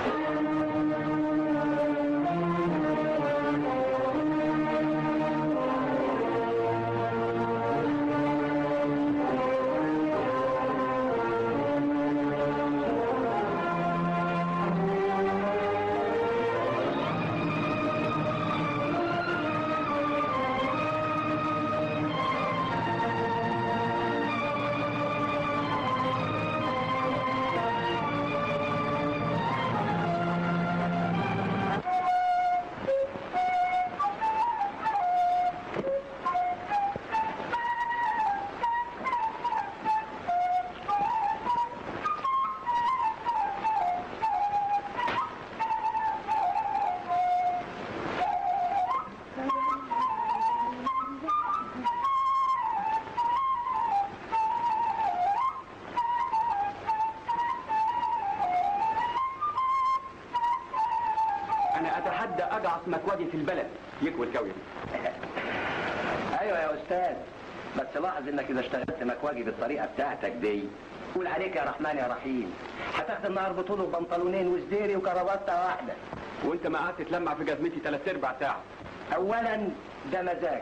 انا اتحدى اجعص مكوجي في البلد يكوي الكوي ايوه يا استاذ بس لاحظ انك اذا اشتغلت مكواجي بالطريقه بتاعتك دي قول عليك يا رحمن يا رحيم هتاخد النهار بطوله بنطلونين وسديري وكرافته واحده وانت ما قعدت تلمع في جزمتي ثلاث ارباع ساعه اولا ده مزاج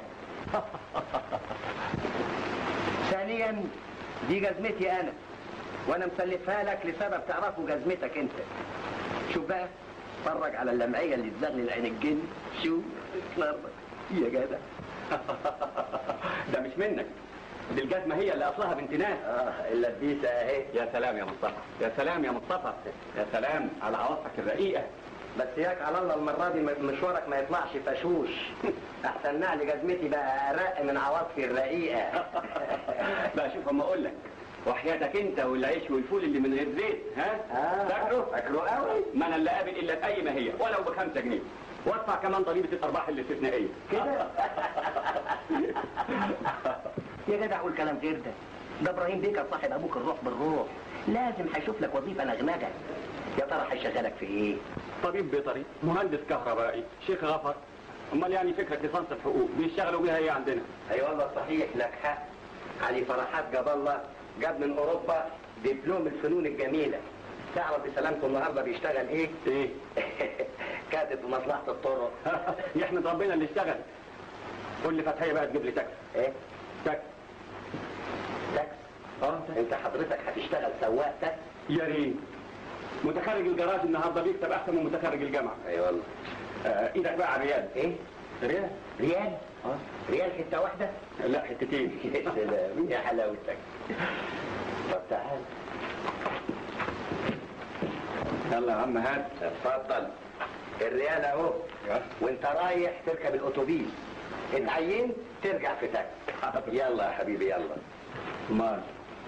ثانيا دي جزمتي انا وانا مسلفها لك لسبب تعرفه جزمتك انت شوف بقى اتفرج على اللمعيه اللي تزغلل عين الجن شوف اتفرج يا جدع ده مش منك دي الجزمه هي اللي اصلها بنت ناس اه اللبيسه اهي يا سلام يا مصطفى يا سلام يا مصطفى يا سلام على عواطفك الرقيقه بس ياك على الله المرة دي مشوارك ما يطلعش فشوش احسن نعل جزمتي بقى ارق من عواطفي الرقيقة بقى شوف اما اقول لك وحياتك انت والعيش والفول اللي من غير زيت ها آه. فاكره فاكره قوي ما انا اللي قابل الا باي ما هي ولو بخمسة جنيه وادفع كمان ضريبه الارباح الاستثنائيه كده يا جدع قول كلام غير ده ده ابراهيم بيكر صاحب ابوك الروح بالروح لازم هيشوف لك وظيفة نغنغة يا ترى هيشغلك في ايه طبيب بيطري مهندس كهربائي شيخ غفر امال يعني فكره ليسانس الحقوق بيشتغلوا بيها ايه عندنا اي والله صحيح لك حق علي فرحات جاب الله جاب من اوروبا دبلوم الفنون الجميله تعرف بسلامته النهارده بيشتغل ايه؟ ايه كاتب في مصلحه الطرق يحمد ربنا اللي اشتغل قول لي فتحيه بقى تجيب لي تاكسي ايه؟ تاكسي تاكس اه انت حضرتك هتشتغل سواق تاكس يا ريت متخرج الجراج النهارده بيكتب احسن من متخرج الجامعه اي والله آه ايدك بقى على الريال ايه؟ ريال ريال؟ اه ريال حته واحده؟ لا حتتين يا سلام يا حلاوتك طب تعال يلا يا عم هات اتفضل الريال اهو وانت رايح تركب الاتوبيس اتعينت ترجع في تاكسي يلا يا حبيبي يلا مال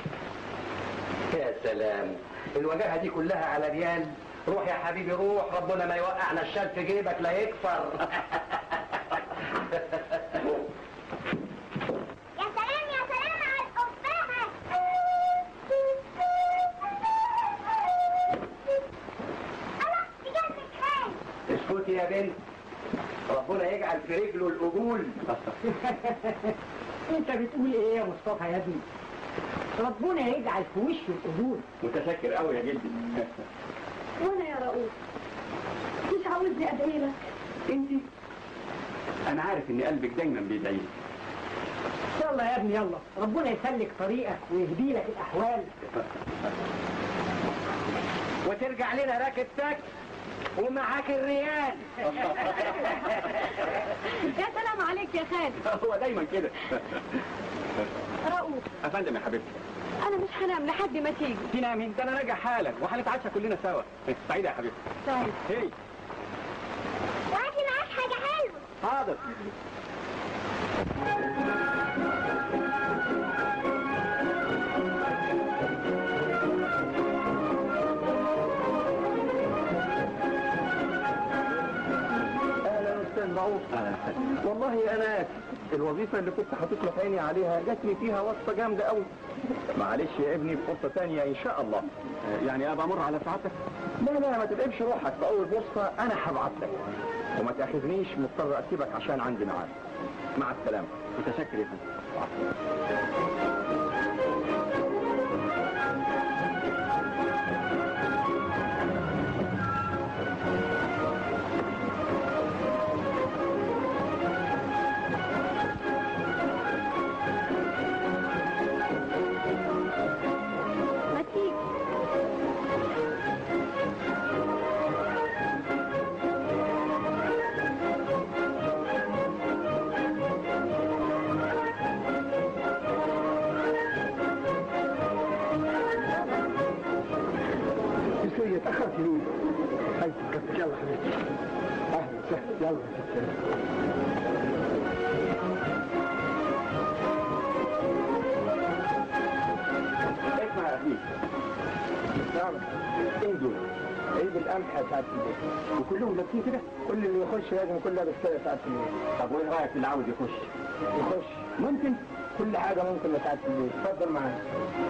يا سلام الوجاهه دي كلها على ريال روح يا حبيبي روح ربنا ما يوقعنا الشال في جيبك لا يكفر يا سلام يا سلام على القبعة الله بجد خير اسكتي يا بنت ربنا يجعل في رجله القبول انت بتقول ايه يا مصطفى يا ابني ربنا يجعل في وشه القبول متشكر قوي يا جدي وانا يا رؤوف مش عاوزني ادعي لك انت انا عارف ان قلبك دايما بيدعي لي. يلا يا ابني يلا ربنا يسلك طريقك ويهدي لك الاحوال وترجع لنا راكب تاكسي ومعاك الريال يا سلام عليك يا خالد هو دايما كده رؤوف افندم يا حبيبتي انا مش هنام لحد ما تيجي تنامي ده انا راجع حالا وهنتعشى كلنا سوا سعيده يا حبيبتي طيب هي وهات لي معاك حاجة حلوة حاضر اهلا استاذ معروف والله انا اسف الوظيفه اللي كنت حاطط لك عيني عليها جاتني فيها وصفه جامده قوي معلش يا ابني فرصه ثانيه ان شاء الله يعني ابقى امر على سعادتك لا لا ما تتعبش روحك في اول فرصه انا هبعت لك وما تاخذنيش مضطر اسيبك عشان عندي ميعاد مع السلامه متشكر يا فندم العربيه تاخرت ليه؟ هاي تكفي يلا حبيبتي اهلا وسهلا يلا يا ست اسمع يا أخي نعم ايه دول؟ عيد القمح يا سعاده البيت وكلهم لابسين كده كل اللي يخش لازم يكون لابس كده يا سعاده البيت طب وإيه رأيك في اللي عاوز يخش؟ يخش ممكن كل حاجه ممكن يا سعاده البيت اتفضل معايا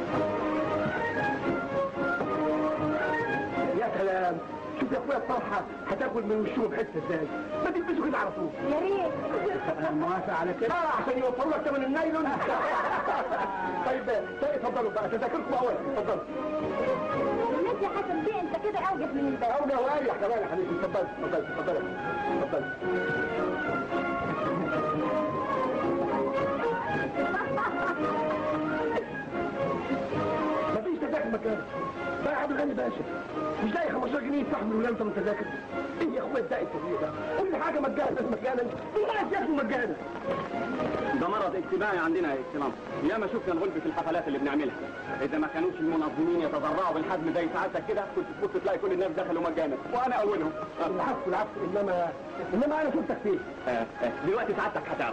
يا سلام شوف يا اخويا الطرحه هتاكل من وشهم حته ازاي ما تلبسوا كده على طول يا ريت موافق على كده اه عشان يوفروا لك ثمن النايلون طيب طيب اتفضلوا بقى تذاكركم اول اتفضلوا الناس يا حسن بيه انت كده اوجب من الباب او ده واريح كمان يا حبيبي اتفضل اتفضل اتفضل اتفضل مفيش تذاكر مكان بقى يا عبد الغني باشا مش لاقي 15 جنيه يدفع من ولاده من تذاكر ايه يا اخويا الداعي التغيير ده كل حاجه مجانا مجانا الناس ياكلوا مجانا ده مرض اجتماعي عندنا يا اكسلام ياما شفنا الغلب في الحفلات اللي بنعملها اذا ما كانوش المنظمين يتضرعوا بالحزم زي ساعتك كده كنت تبص تلاقي كل الناس دخلوا مجانا وانا اولهم العفو العفو انما انما انا شفتك فيه آه، آه، دلوقتي سعادتك هتعرف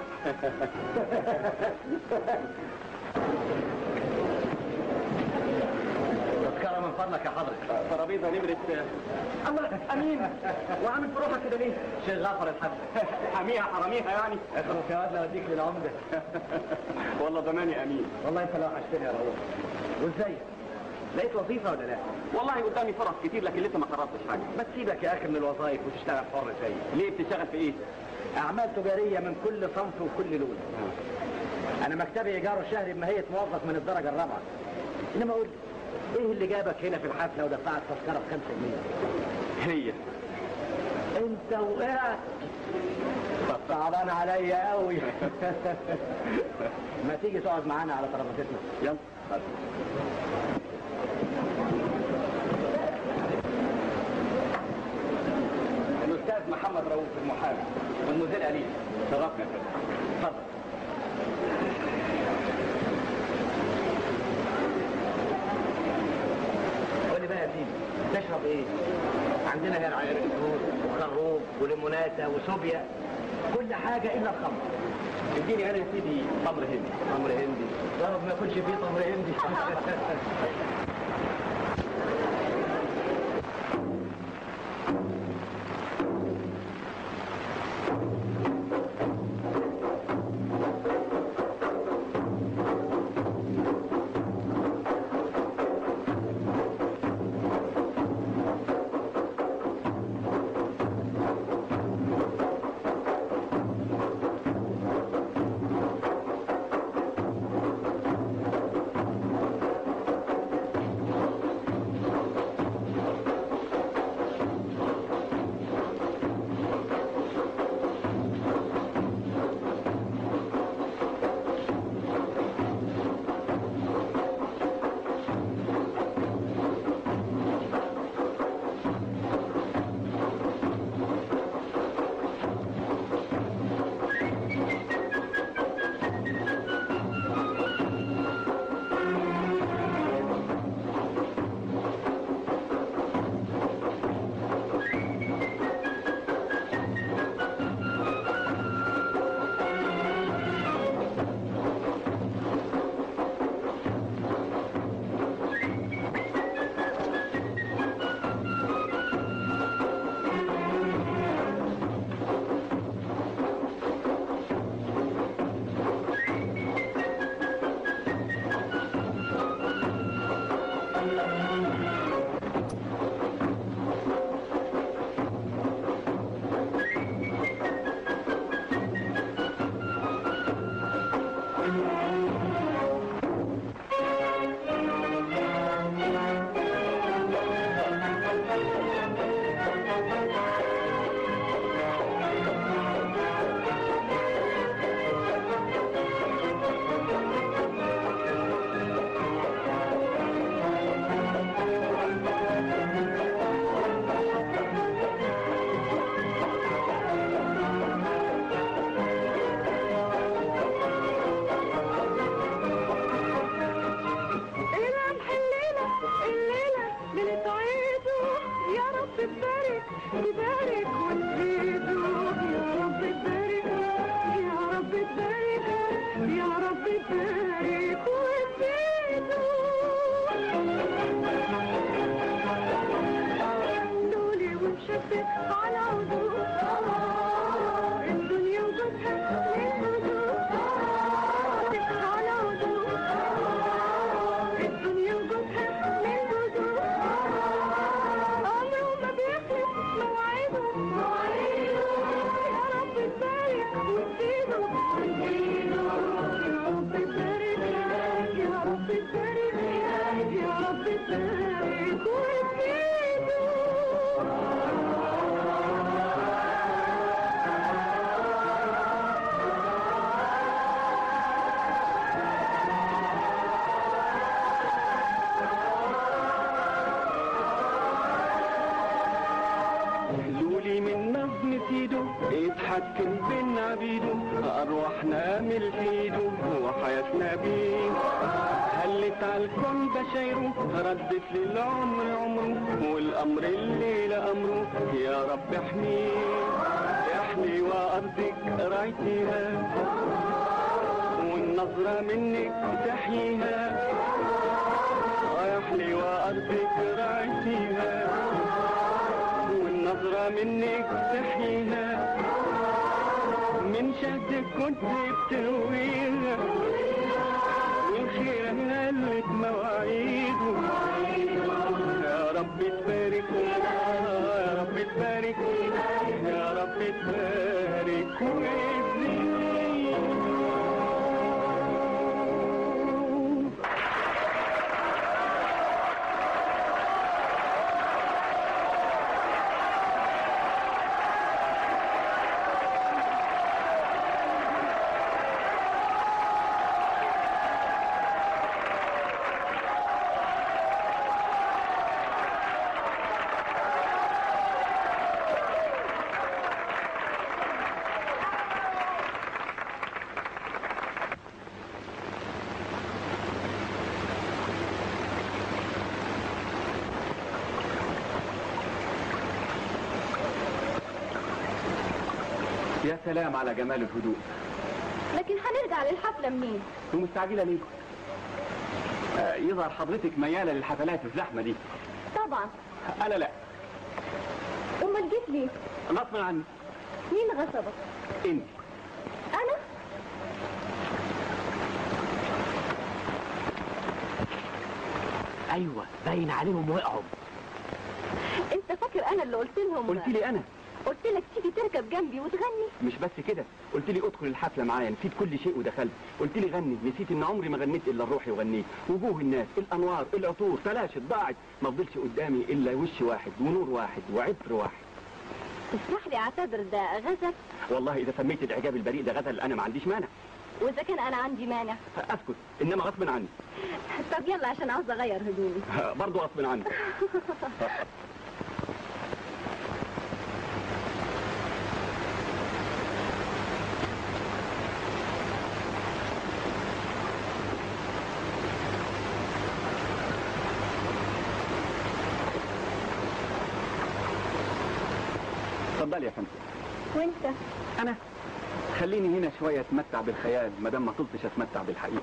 تذكرة من فضلك يا حضرتك ترابيزه نمره الله امين وعامل في روحك كده ليه؟ شيخ غفر الحمد حاميها حراميها يعني اخلص يا واد اوديك للعمده والله زماني امين والله انت لو وحشتني يا رؤوف وازاي؟ لقيت وظيفه ولا لا؟ والله قدامي فرص كتير لكن لسه ما قررتش حاجه ما تسيبك يا اخي من الوظائف وتشتغل حر زي ليه بتشتغل في ايه؟ اعمال تجاريه من كل صنف وكل لون انا مكتبي ايجاره شهري بماهيه موظف من الدرجه الرابعه انما قول لي، ايه اللي جابك هنا في الحفله ودفعت تذكره بخمسة جنيه؟ هي انت وقعت صعبان عليا قوي ما تيجي تقعد معانا على ترابيزتنا يلا الاستاذ محمد رؤوف المحامي والمدير اليف شرفنا كده اتفضل قول لي بقى يا سيدي تشرب ايه؟ عندنا هنا عصير فروت وخروب وليموناتا وسوبيا كل حاجه الا الخمر اديني انا يا سيدي تمر هندي تمر هندي يا رب ما يكونش فيه تمر هندي بيخفق على وضوء الدنيا وجودها للهدوء على وضوء الدنيا وجودها للهدوء عمره ما بيخلف مواعيده مواعيده يا رب تبارك وتزيده وتزيده يا رب تبارك يا رب تبارك يا رب تبارك وتزيده لولي من نظمة ايده يتحكم بين عبيده ارواحنا ملك ايده وحياتنا بيه هلت على الكون بشايره ردت للعمر عمره والامر الليلة امره يا رب احميه احمي وارضك رايتيها والنظرة منك تحييها يحلي وارضك رايتيها والنظرة منك تحييها من شهدك كنت بترويها والخير هلت مواعيده يا رب تبارك يا رب تبارك يا رب تبارك وزيد يا سلام على جمال الهدوء لكن هنرجع للحفلة منين؟ ومستعجلة ليه؟ آه، يظهر حضرتك ميالة للحفلات الزحمة دي طبعا أنا لا امال جيت ليه؟ غصب عني مين غصبك؟ انت انا؟ ايوه باين عليهم وقعوا انت فاكر انا اللي قلت لهم قلت لي انا قلت لك تيجي تركب جنبي وتغني مش بس كده قلت لي ادخل الحفله معايا نسيت كل شيء ودخلت قلت لي غني نسيت ان عمري ما غنيت الا الروح وغنيت وجوه الناس الانوار العطور تلاشت ضاعت ما فضلش قدامي الا وش واحد ونور واحد وعطر واحد تسمح لي اعتذر ده غزل والله اذا سميت الاعجاب البريء ده غزل انا ما عنديش مانع واذا كان انا عندي مانع اسكت انما غصب عني طب يلا عشان عاوز اغير هدومي برضه غصب عني اتفضلي يا فندم وانت انا خليني هنا شويه اتمتع بالخيال ما دام ما طلتش اتمتع بالحقيقه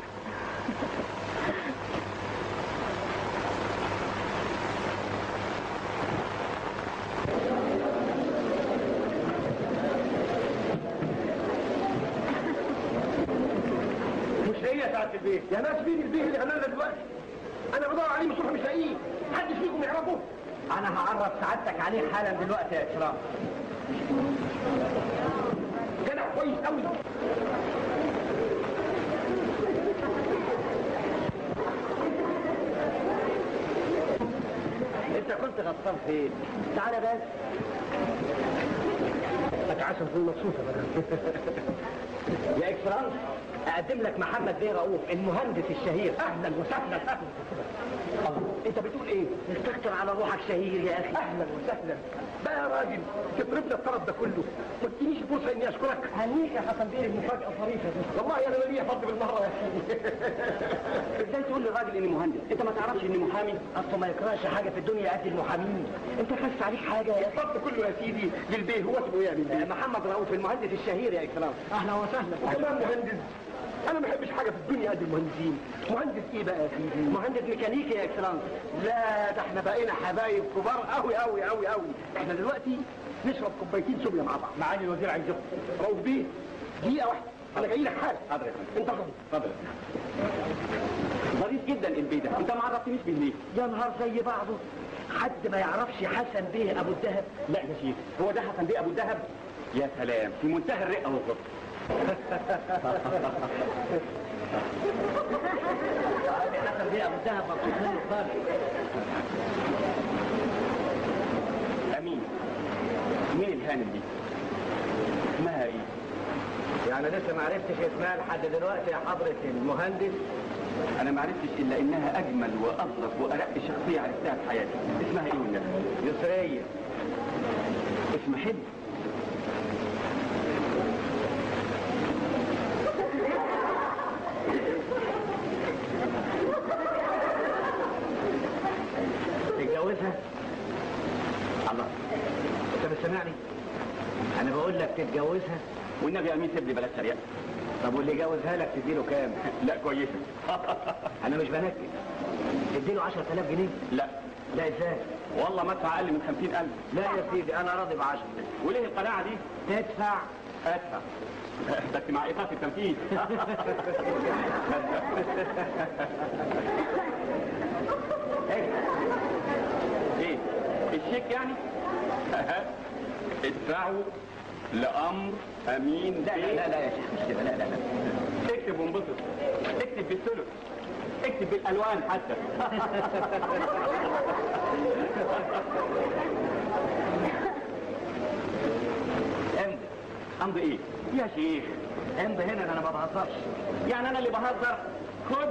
مش هي ساعة البيت يا ناس مين البيه اللي غنى دلوقتي انا بدور عليه من الصبح مش لاقيه محدش فيكم يعرفه انا هعرف سعادتك عليه حالا دلوقتي يا اكرام جدع كويس قوي انت كنت غطسان فين تعالى بس اتعشم في مبسوطة يا اكسلانس اقدم لك محمد بيه رؤوف المهندس الشهير اهلا وسهلا اهلا الله انت بتقول ايه استكتر على روحك شهير يا اخي اهلا وسهلا بقى يا راجل تضربنا الطرف ده كله ما تدينيش فرصه اني اشكرك هنيك يا حسن بيه المفاجاه ظريفه دي والله انا ليا فضل بالمره يا سيدي ازاي تقول للراجل اني مهندس انت ما تعرفش اني محامي اصله ما يكرهش حاجه في الدنيا قد المحامين انت خس عليك حاجه يا الفضل كله يا سيدي للبيه هو اسمه ايه يا آه، بيه محمد رؤوف المهندس الشهير يا اكرام اهلا وسهلا وكمان مهندس انا ما بحبش حاجه في الدنيا قد المهندسين مهندس ايه بقى يا سيدي مهندس ميكانيكي يا اكسلانس لا ده احنا بقينا حبايب كبار قوي قوي قوي قوي احنا دلوقتي نشرب كوبايتين سوبيا مع بعض معالي الوزير عايزكم رؤوف بيه دقيقه واحده انا جاي لك حالا حاضر يا فندم انت غلط اتفضل ظريف جدا البيه ده انت ما عرفتنيش بيه ليه يا نهار زي بعضه حد ما يعرفش حسن بيه ابو الدهب لا يا شيخ هو ده حسن بيه ابو الدهب يا سلام في منتهى الرقه والظبط حسن بيه ابو الدهب مبسوط منه خالص امين مين الهانم دي اسمها ايه يعني لسه ما عرفتش اسمها لحد دلوقتي يا حضره المهندس انا ما عرفتش الا انها اجمل واظرف وارق شخصيه عرفتها في حياتي اسمها ايه والنبي يسريه اسم حلو تتجوزها الله انت مش سامعني انا بقول لك تتجوزها والنبي يا امين سيب لي بلاش تريقه طب واللي جوزها لك تديله كام لا كويسه انا مش بنكد تديله 10000 جنيه لا لا ازاي والله ما ادفع اقل من 50000 لا يا سيدي انا راضي ب 10 وليه القناعه دي تدفع ادفع بس مع ايقاف التنفيذ ايه الشيك يعني ادفعوا لامر امين لا لا لا, لا يا شيخ مش كده لا لا لا اكتب وانبسط اكتب بالثلث اكتب بالالوان حتى امضي امضي ايه يا شيخ امضي هنا ده انا ما بهزرش يعني انا اللي بهزر خد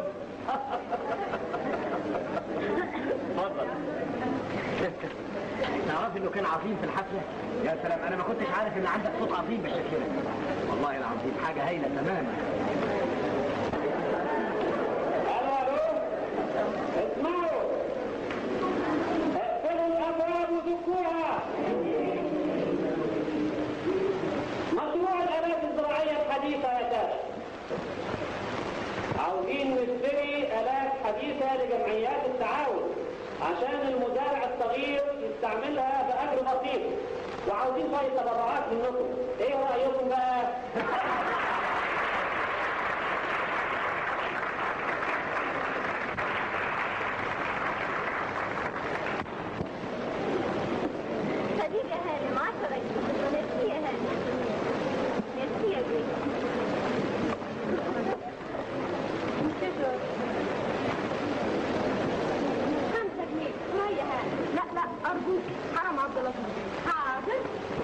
اتفضل تعرف انه كان عظيم في الحفله يا سلام انا ما كنتش عارف ان عندك صوت عظيم بالشكل ده والله العظيم حاجه هايله تماما اسمعوا اقفلوا الابواب وزكوها مشروع الالات الزراعيه الحديثه يا ساده عاوزين نشتري الات حديثه لجمعيات التعاون عشان المزارع الصغير يستعملها باجر بسيط وعاوزين شويه تبرعات منكم ايه رايكم بقى خليك يا هانم عشرة جنيه ميرسي يا هانم ميرسي يا بيه شكرا خمسة جنيه شوية يا هانم لا لا أرجوك حرام عبد اللطيف حاضر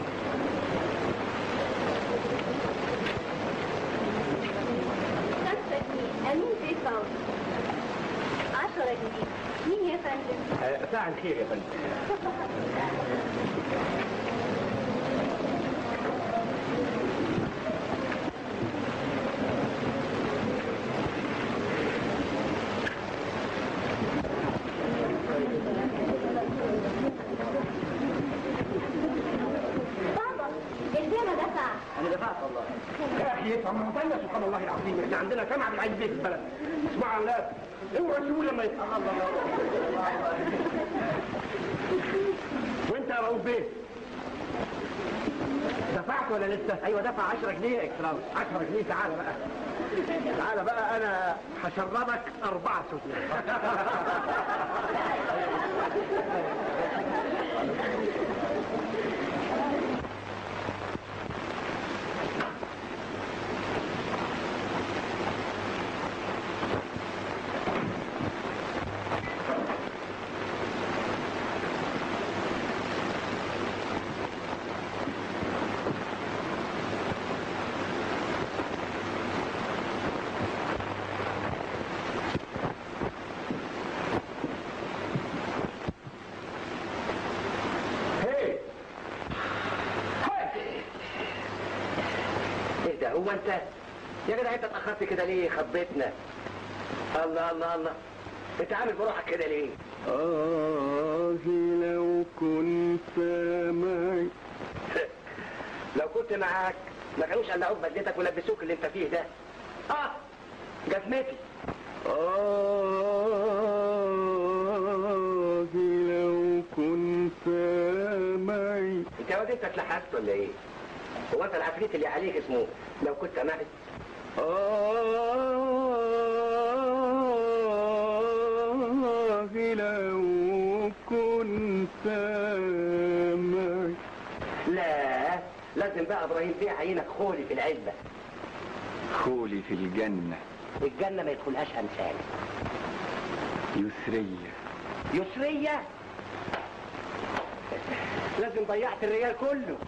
خمسة جنيه أمين في صوت عشرة جنيه مين يا فندم؟ ساعة الخير يا فندم بابا البيه ما دفع انا دفعت والله يا اخي افهم ما تاني سبحان الله العظيم احنا عندنا سمع بالعيد بيه في البلد اسمعوا يا اولاد اوعوا تسيبوه لما يفهم الله وانت يا رؤوف بيه دفعت ولا لسه؟ ايوه دفع 10 جنيه اكستراوس 10 جنيه تعالى بقى تعالى بقى انا هشربك اربعة سوتين هي ايه ده هو انت يا جدع انت اتاخرت كده ليه خضتنا الله الله الله انت عامل بروحك كده ليه آه لو كنت معي لو كنت معاك ما كانوش قلعوك بدلتك ولبسوك اللي انت فيه ده اه جزمتي آه لو كنت معي انت يا واد انت اتلحست ولا ايه؟ هو انت العفريت اللي عليك اسمه لو كنت معي آه لو كنت معي لا لازم بقى ابراهيم بيه عينك خولي في العزبه خولي في الجنة الجنه ما يدخلهاش امثال يسرية يسريه لازم ضيعت الريال كله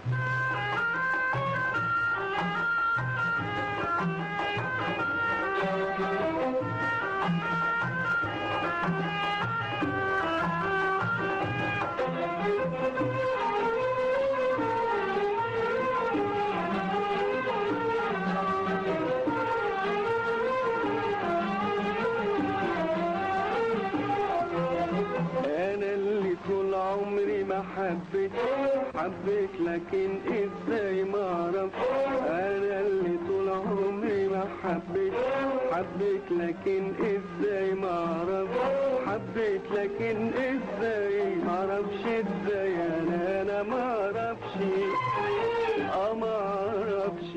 انا اللي طول عمري ما حبيت حبيت لكن ازاي ما اعرف انا اللي طول عمري ما حبيت حبيت لكن ازاي ما اعرف حبيت لكن ازاي ما اعرفش ازاي انا انا ما اعرفش اه ما اعرفش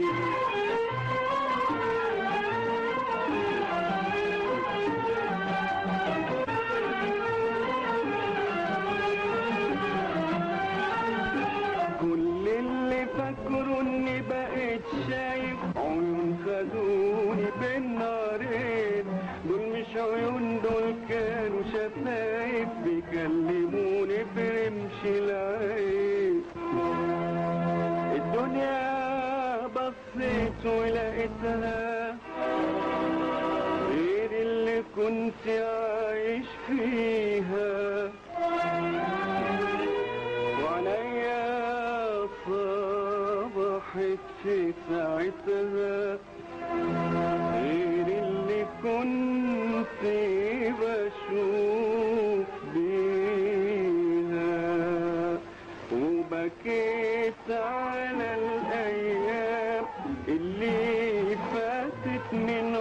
كل اللي فاكره اني بقيت شايف عيون خدوني بين نارين دول مش عيون دول كانوا شفايف بيكلموني برمش العين الدنيا بصيت ولقيتها غير اللي كنت عايش فيها وعليا صبحت في ساعتها غير اللي كنت بشوف بيها وبكيت على الأيام اللي فاتت من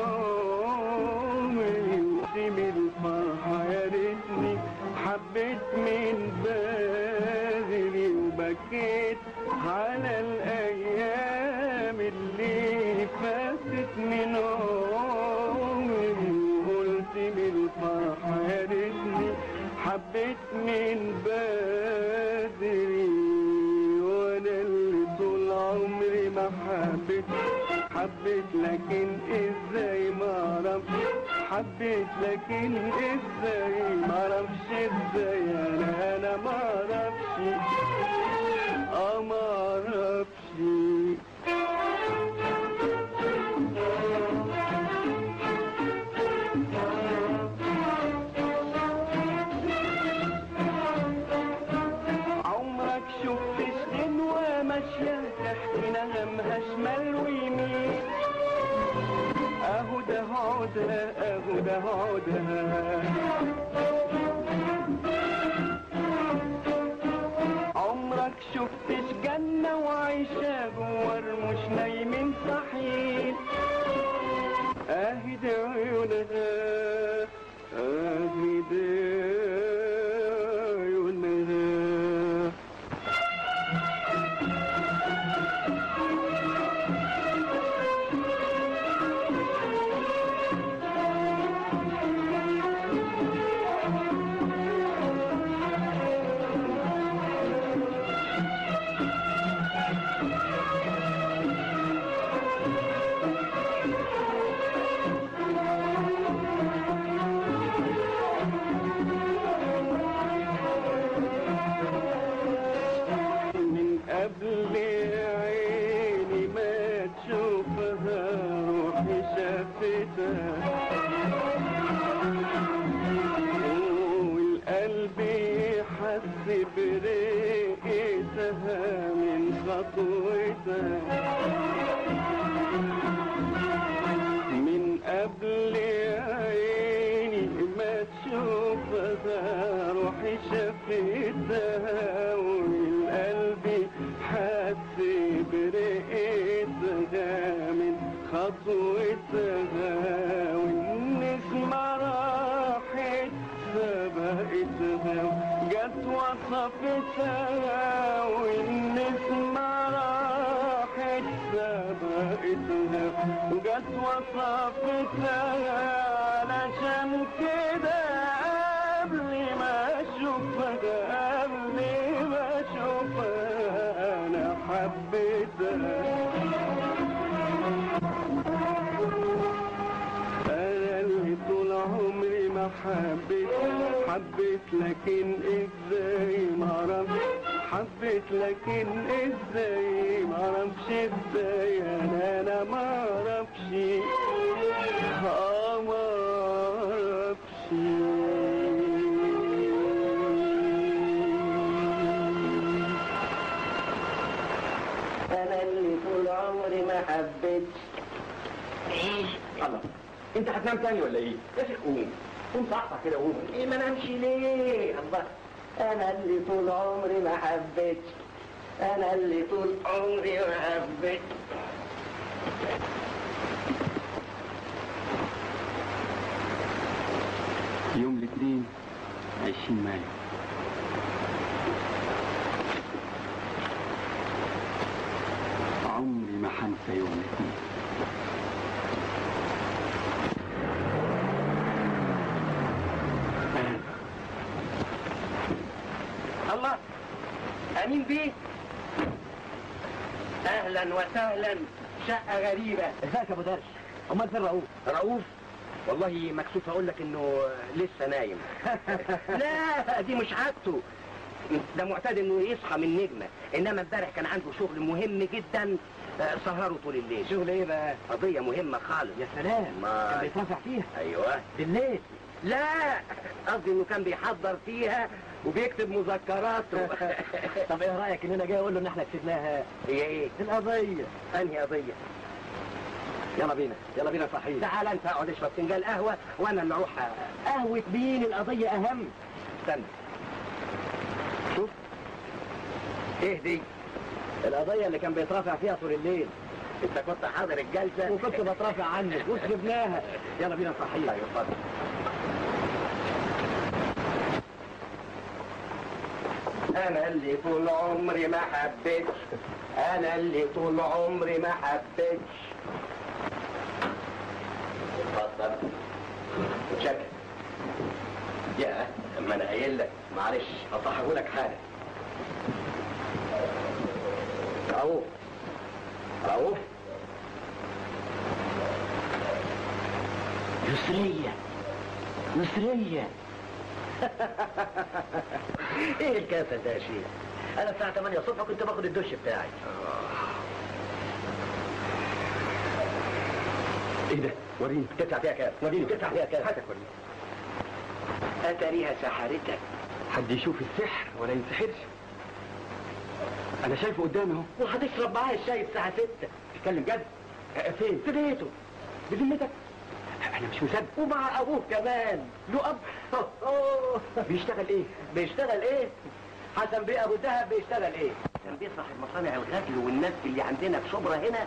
عمري ودي من الفرحة يا ريتني حبيت من بدري وبكيت على الأيام اللي فاتت من عمري وقلت من الفرحة يا ريتني حبيت من بدري وانا اللي طول عمري ما حبيت حبيت لكن ازاي ما اعرفش حبيت لكن ازاي ما اعرفش ازاي انا انا ما اعرفش اه ما اعرفش عمرك شفت غنوة ماشية تحكي نغمها شمال ويمين اهو ده عودها اهو ده عودها عمرك شفتش جنة وعايشة جوار مش نايمين صحيح اهي ده عيونها اهي ده عيونها من قبل عيني ما تشوفها روحي شافتها والقلب حس برقتها من خطوتها من قبل عيني ما تشوفها روحي شافتها والقلب حس برقتها من خطوتها وإن وصفتها والنسمة راحت سبقتها جت وصفتها علشان كده قبل ما اشوفها قبل ما اشوفها انا حبيتها انا اللي طول عمري ما حبيت حبيت لكن ازاي ما اعرفش حبيت لكن ازاي ما اعرفش ازاي انا انا ما اعرفش اه ما اعرفش انا اللي طول عمري ما حبيتش الله انت هتنام تاني ولا ايه؟ يا شيخ قوم قوم صحصح كده قوم ايه ما نمشي ليه الله انا اللي طول عمري ما حبيتش انا اللي طول عمري ما حبيتش يوم الاثنين 20 مايو عمري ما هنسى يوم الاثنين الله امين بيه اهلا وسهلا شقه غريبه ازيك يا ابو درش امال فين رؤوف رؤوف والله مكسوف اقول لك انه لسه نايم لا دي مش عادته ده معتاد انه يصحى من نجمه انما امبارح كان عنده شغل مهم جدا آه، سهره طول الليل شغل ايه بقى قضيه مهمه خالص يا سلام ما- كان بيترافع فيها ايوه بالليل لا قصدي انه كان بيحضر فيها وبيكتب مذكراته طب ايه رايك ان انا جاي اقول له ان احنا كسبناها هي ايه القضيه انهي قضيه يلا بينا يلا بينا صحيح تعال انت اقعد اشرب فنجان قهوه وانا اللي اروح أ- قهوه مين القضيه اهم استنى شوف ايه دي القضيه اللي كان بيترافع فيها طول الليل انت كنت حاضر الجلسه وكنت بترافع عنك وكسبناها يلا بينا صحيح ايوه اتفضل انا اللي طول عمري ما حبيتش انا اللي طول عمري ما حبيتش اتفضل شكل يا اما انا قايل لك معلش هصححه لك حاجه رؤوف رؤوف يسريه يسريه ايه الكاسه ده يا شيخ انا الساعه 8 الصبح كنت باخد الدش بتاعي ايه ده؟ وريني تدفع فيها كام وريني تدفع فيها كام هاتك وريني اتاريها سحرتك حد يشوف السحر ولا ينسحرش انا شايفه قدامي اهو وهتشرب معايا الشاي الساعه 6 تتكلم جد آه، فين؟ في بيته بذمتك انا مش مصدق ومع ابوه كمان له اب أوه. بيشتغل ايه؟ بيشتغل ايه حسن بيه ابو الدهب بيشتغل ايه كان بيه صاحب مصانع الغزل والنسج اللي عندنا في شبرا هنا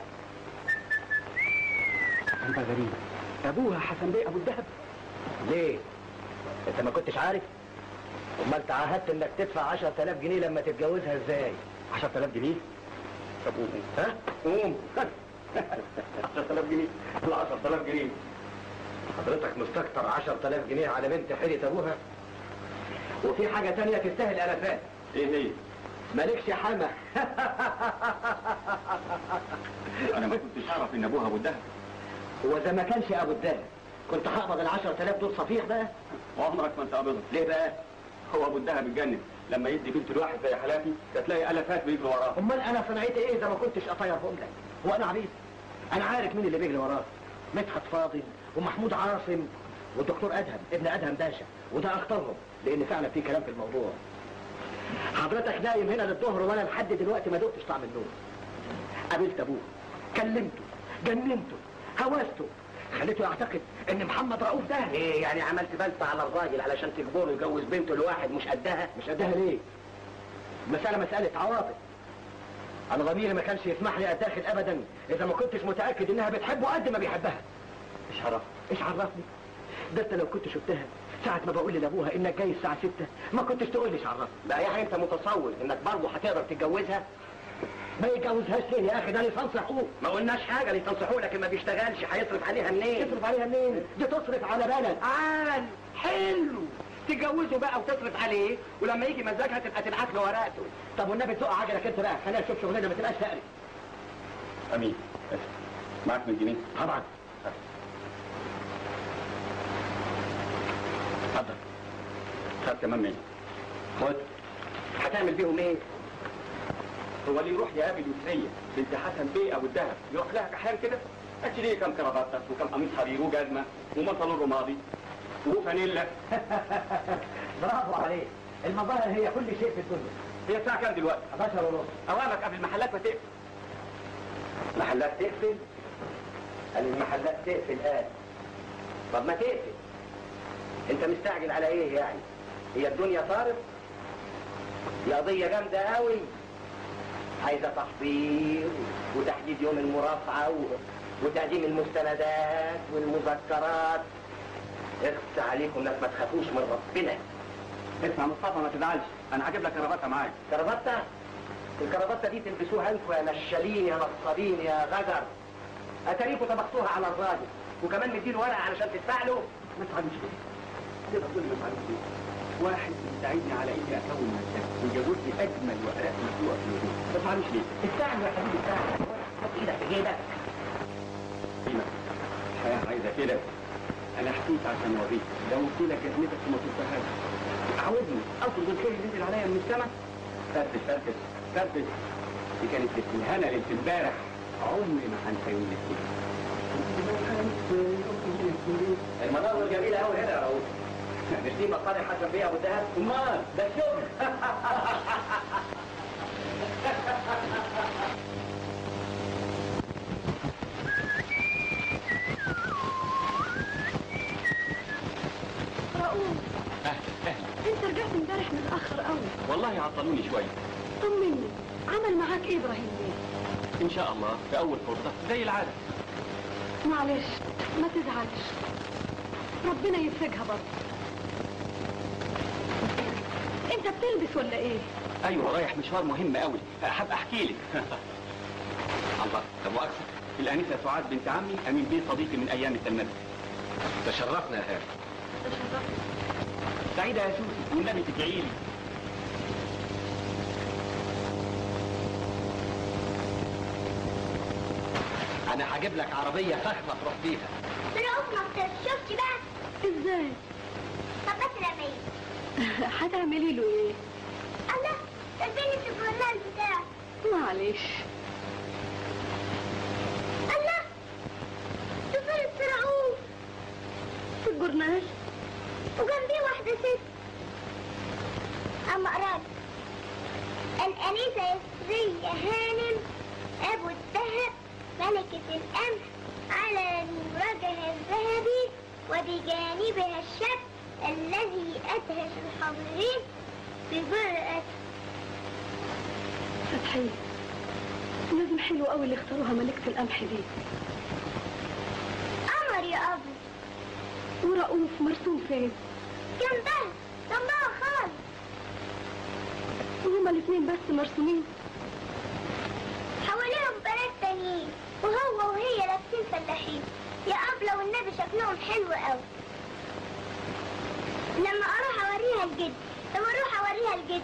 انت غريب ابوها حسن بيه ابو الدهب ليه انت ما كنتش عارف امال تعهدت انك تدفع 10000 جنيه لما تتجوزها ازاي 10000 جنيه طب قوم ها قوم 10000 جنيه لا 10000 جنيه حضرتك مستكتر 10000 جنيه على بنت حيلة ابوها وفي حاجة تانية تستاهل الافات ايه هي؟ مالكش حما انا ما كنتش اعرف ان ابوها ابو الدهب هو اذا ما كانش ابو الدهب كنت هقبض ال 10000 دول صفيح بقى وعمرك ما انت قابضها ليه بقى هو ابو الدهب اتجنن لما يدي بنت الواحد زي حالاتي تلاقي الافات بيجروا وراه امال انا صنعتي ايه اذا ما كنتش اطيرهم لك هو انا عبيد انا عارف مين اللي بيجري وراه مدحت فاضل ومحمود عاصم والدكتور ادهم ابن ادهم باشا وده اختارهم لان فعلا في كلام في الموضوع حضرتك نايم هنا للظهر وانا لحد دلوقتي ما دقتش طعم النوم قابلت ابوه كلمته جننته هوسته خليته يعتقد ان محمد رؤوف ده ايه يعني عملت بلطة على الراجل علشان تجبره يجوز بنته لواحد مش قدها مش قدها ليه المسألة مسألة عواطف انا ضميري ما كانش يسمح لي اتاخد ابدا اذا ما كنتش متاكد انها بتحبه قد ما بيحبها مش عرفت ايش عرفني ده انت لو كنت شفتها ساعة ما بقول لابوها انك جاي الساعة 6 ما كنتش تقول لي شعرها بقى يعني انت متصور انك برضه هتقدر تتجوزها ما يتجوزهاش ليه يا اخي ده لسان حقوق ما قلناش حاجه اللي تنصحوه لكن ما بيشتغلش هيصرف عليها منين تصرف عليها منين؟ دي تصرف على بلد عال حلو تتجوزه بقى وتصرف عليه ولما يجي مزاجها تبقى تبعت له ورقته طب والنبي تقع عجلك انت بقى خلينا نشوف شغلنا ما تبقاش تقري امين معاك من جنيه طبعا اتفضل خد كمان مني خد هتعمل بيهم ايه؟ هو اللي يروح يقابل يسرية بنت حسن بيه ابو الدهب يروح لها كحيان كده اشتري كم كرافته وكم قميص حرير وجزمه وبنطلون رمادي وفانيلا برافو عليك المظاهر هي كل شيء في الدنيا هي الساعه كام دلوقتي 11 ونص اوامك قبل المحلات ما تقفل محلات تقفل قال المحلات تقفل قال طب ما تقفل انت مستعجل على ايه يعني هي الدنيا طارت دي قضية جامدة قوي عايزة تحضير وتحديد يوم المرافعة و... وتقديم المستندات والمذكرات اخس عليكم انك ما تخافوش من ربنا اسمع مصطفى ما تزعلش انا هجيب لك كرافته معايا كرافته الكرافته دي تلبسوها انتوا يا نشالين يا نصابين يا غجر اتاريكوا طبختوها على الراجل وكمان مديله ورقه علشان تدفع له ما تزعلش ليه تقدر تقول لي ما تزعلش ليه واحد بيساعدني على اني اكون مكتب ويجوز لي اجمل ورقات مسلوقه في الوجود ما تزعلش ليه استعمل يا حبيبي استعمل حط ايدك في جيبك قيمة الحياة عايزة كده أنا حكيت عشان أوريك لو قلت لك جزمتك وما تنساهاش عاوزني أطلب الخير اللي ينزل عليا من السما فرفش فرفش فرفش دي كانت ليلة الهنا ليلة امبارح عمري ما هنسى يوم الاثنين المناظر جميله قوي هنا يا رؤوف مش دي مقالة حسن بيها ابو الدهب امال ده الشغل رؤوف أهلا أهلا انت رجعت امبارح متاخر قوي والله عطلوني شوية طمني عمل معاك ايه ابراهيم بيه إن شاء الله في أول فرصة زي العادة معلش ما تزعلش ربنا يفرجها برضه انت بتلبس ولا ايه أيوة رايح مشوار مهم قوي حاب أحكي لك الله طب وأكثر الأنسة سعاد بنت عمي أمين بيه صديقي من أيام التلمذة تشرفنا يا هاشم سعيدة يا سوسي والنبي تدعي لي انا هجيب لك عربيه فخمه تروح بيها رؤوف ما شفتي بقى ازاي طب بس رمي هتعملي له ايه الله اديني في الجورنال بتاعك معلش الله ده صورة رؤوف في الجورنال وجنبيه واحدة ست أما أقرأ الأنسة يسرية هانم أبو الذهب ملكة القمح على الوجه الذهبي وبجانبها الشاب الذي أدهش الحاضرين بجرأة فتحية لازم حلو قوي اللي اختاروها ملكة القمح دي قمر يا أبو ورؤوف مرسوم فين؟ جنبها جنبها خالص وهما الاثنين بس مرسومين حواليهم بنات تانيين وهو وهي لابسين فلاحين يا أبلة والنبي شكلهم حلو قوي لما أروح أوريها الجد لما أروح أوريها الجد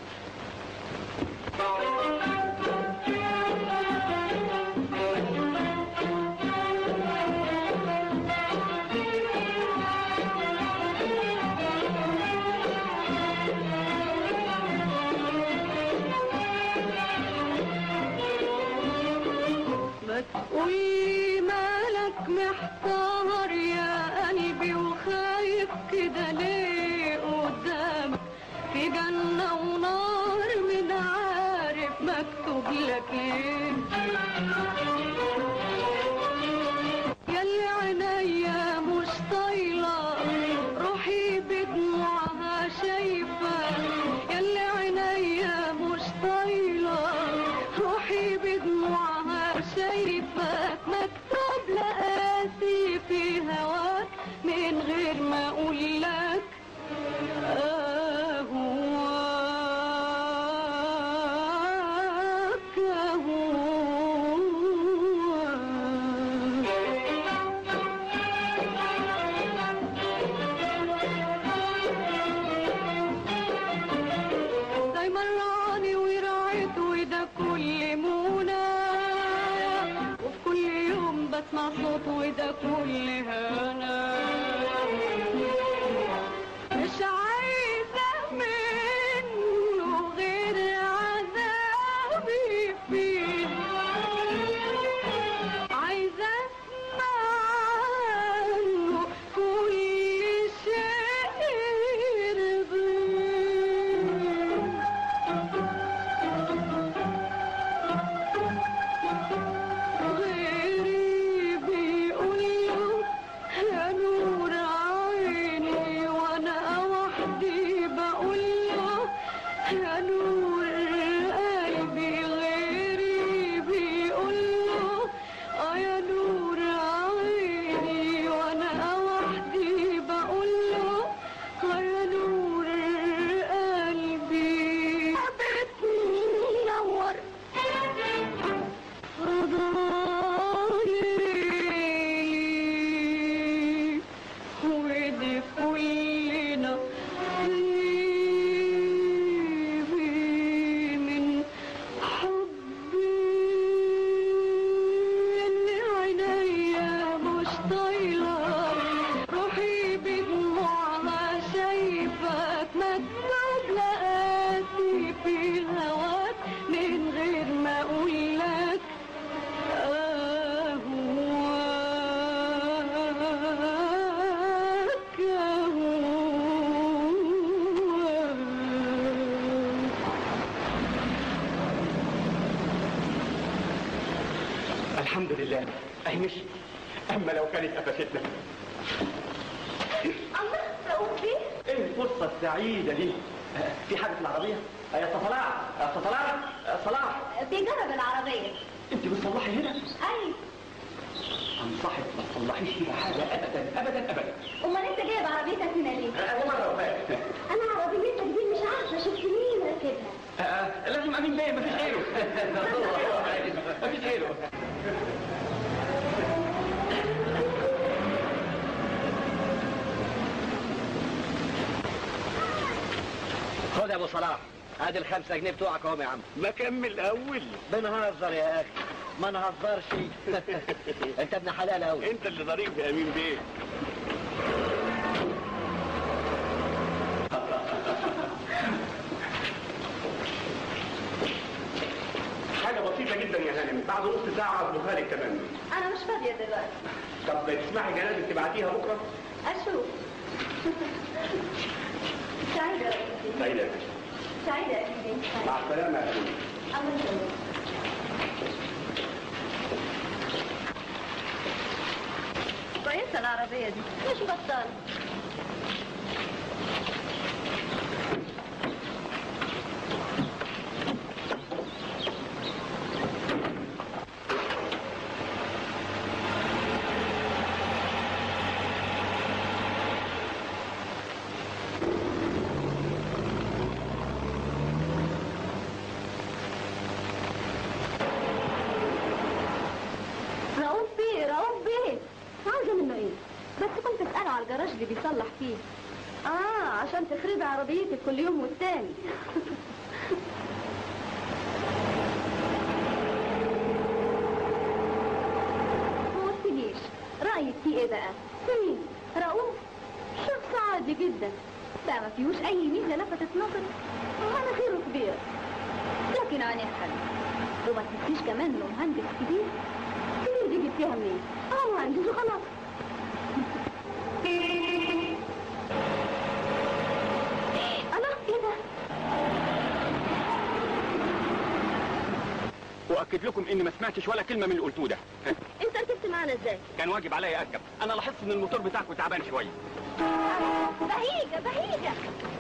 وي مالك محتار يا قلبي وخايف كده ليه قدامك في جنة ونار من عارف مكتوب لك ايه ياللي عينيا مش طايلة روحي بدموعها شايفة ياللي عينيا مش طايلة روحي بدموعها شايفة مكتوب لقاسي في هواك من غير ما اقول لك أهواك أهواك دايما راني ورعيت وده كل منى وفي كل يوم بسمع صوت وده كل هنا مش عايزة منه غير عذابي فيه عايزة اسمع عنه كل شيء غيري بيقول له يا نور عيني وانا وحدي بقول له يا نور قلبي غيري بيقول له اه يا نور عيني وانا وحدي بقول له اه يا نور قلبي منور رضايلي ودي كلنا طيبي من حبي اللي عينيا مش طايلة روحي بدموعها شايفك مكتوب لقاسي في هواك من غير ما اقولك أهواك أهواك الحمد لله اهي مشي اما لو كانت قفشتنا الله رؤوف بيه ايه الفرصه السعيده دي آه، في حاجه في العربيه آه، يا صلاح يا صلاح يا صلاح بيجرب العربية انت بتصلحي هنا أي انصحك ما تصلحيش فيها حاجه ابدا ابدا ابدا أمال أنت جايب عربيتك هنا ليه؟ انا مره وفات أنا عربيتك دي مش عارفة شفت مين راكبها آه، آه، لازم امين بيه مفيش غيره مفيش غيره خد يا ابو صلاح ادي الخمسة جنيه بتوعك اهم يا عم ما كمل اول بنهزر يا اخي ما نهزرش انت ابن حلال قوي انت اللي ضريب يا امين بيه حاجة بسيطة جدا يا هانم بعد نص ساعة اطبخها لك تمام أنا مش فاضية دلوقتي طب تسمحي جنازة تبعتيها بكرة؟ أشوف سعيدة يا أختي. سعيدة يا باشا. سعيدة يا أختي. مع السلامة يا هانم الله يسلمك كويسة العربية دي مش بطالة رؤوف بيه رؤوف بيه عاوزة منه ايه؟ بس كنت اسأله على الجراج اللي بيصلح فيه اه عشان تخربي عربيتك كل يوم والتاني ما قلتليش رأيك فيه ايه بقى؟ مين؟ رؤوف؟ شخص عادي جدا ده ما فيهوش اي ميزة لفتت نظري وانا خيره كبير لكن عينيه حلو وما تنسيش كمان انه مهندس كبير كبير دي جبتيها منين؟ اه مهندس وخلاص الله ايه ده؟ واكد لكم اني ما سمعتش ولا كلمة من اللي قلتوه ده انت ركبت معانا ازاي؟ كان واجب عليا اركب انا لاحظت ان الموتور بتاعكم تعبان شوية بهيجة بهيجة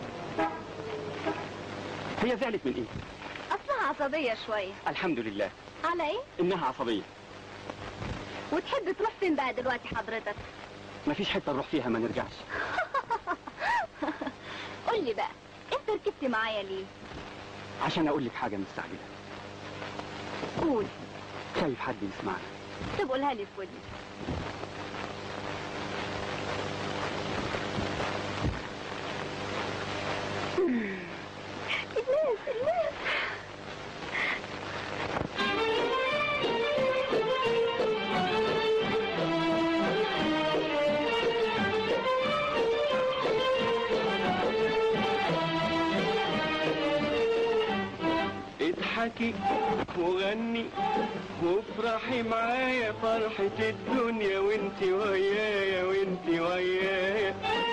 هي زعلت من ايه؟ اصلها عصبية شوية الحمد لله على ايه؟ انها عصبية وتحب تروح فين بقى دلوقتي حضرتك؟ مفيش حتة نروح فيها ما نرجعش قول لي بقى انت ركبت معايا ليه عشان اقول لك حاجه مستعجله قول خايف حد يسمعنا طب قولها لي في ودني الناس الناس اضحكي وغني وافرحي معايا فرحة الدنيا وانت ويايا وانت ويايا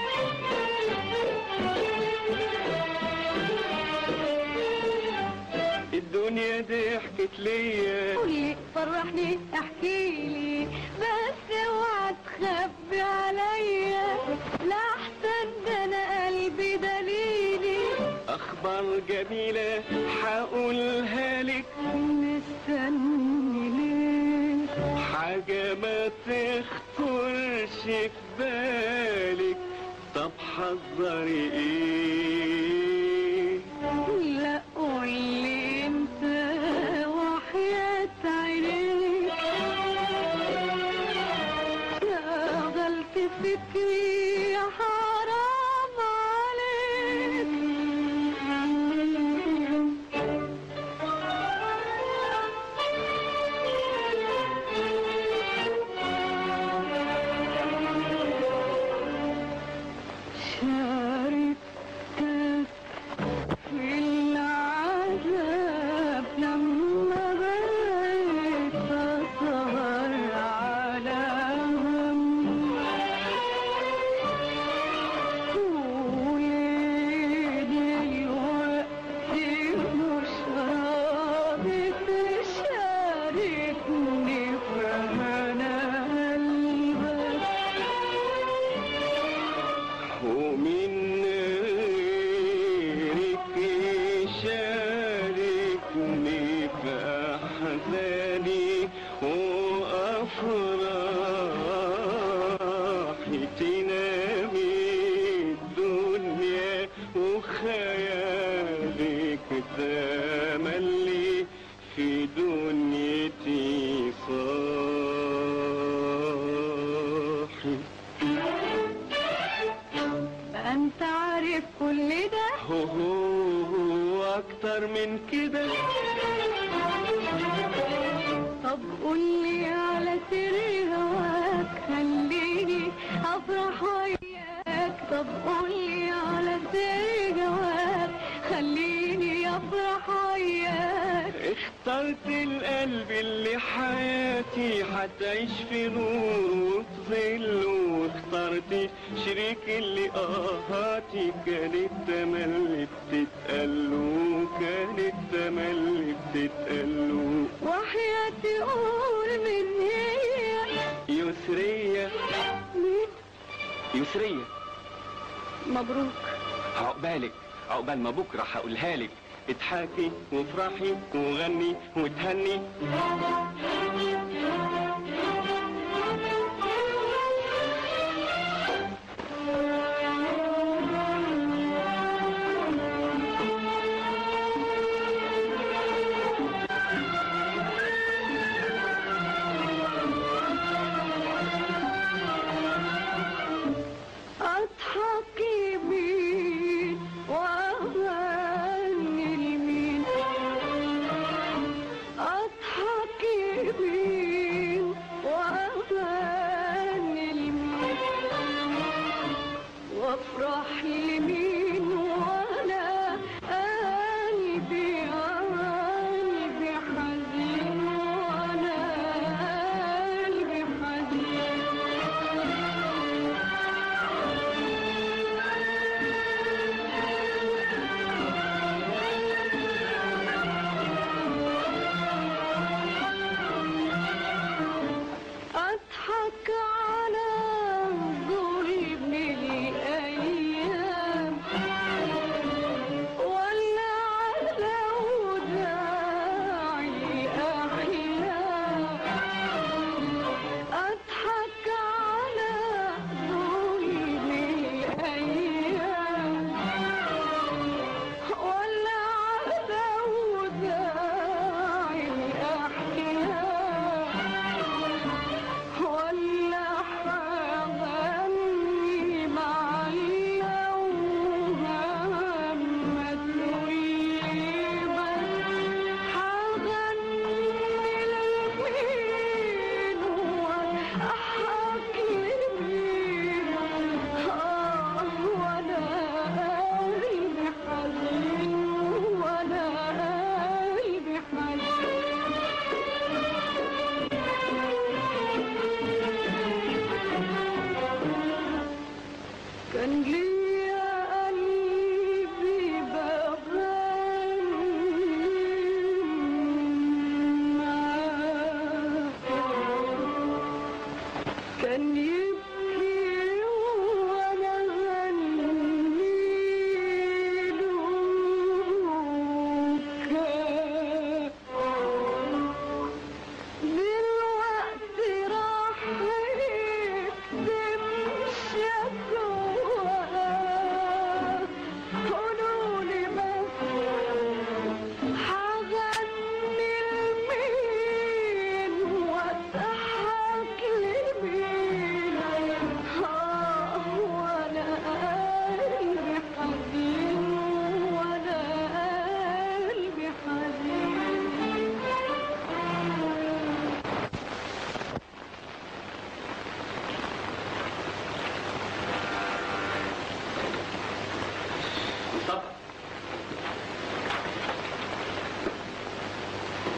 الدنيا ضحكت ليا قولي فرحني احكيلي بس اوعى تخبي عليا لا احسن ده انا قلبي دليلي اخبار جميلة هقولها لك مستني ليه حاجة ما تخطرش في بالك طب حذري ايه لا قولي امتى وحياة عينيك شغلت فكري يا حرام عليك شاركتك في العذاب لما بقيت أسهر على همي وليه دلوقتي مش راضي تشاركني في هنا قلبك ومن غيرك يشاركني في أحزاني وأفراحي تنامي الدنيا وخيالك تملي في دنيتي صاحي انت عارف كل ده هو هو اكتر من كده طب قولي على سر هواك خليني افرح وياك طب قولي على سر هواك خليني افرح وياك اخترت القلب اللي حياتي هتعيش في نور وتظل واخترت شريك اللي اهاتي كانت تملي بتتقلو كانت تملي بتتقلو وحياتي قول من هي يسرية مين يسريه مبروك عقبالك عقبال ما بكره هقولها لك اضحكي وافرحي وغني وتهني اضحك يمين واغني اليمين اضحك يمين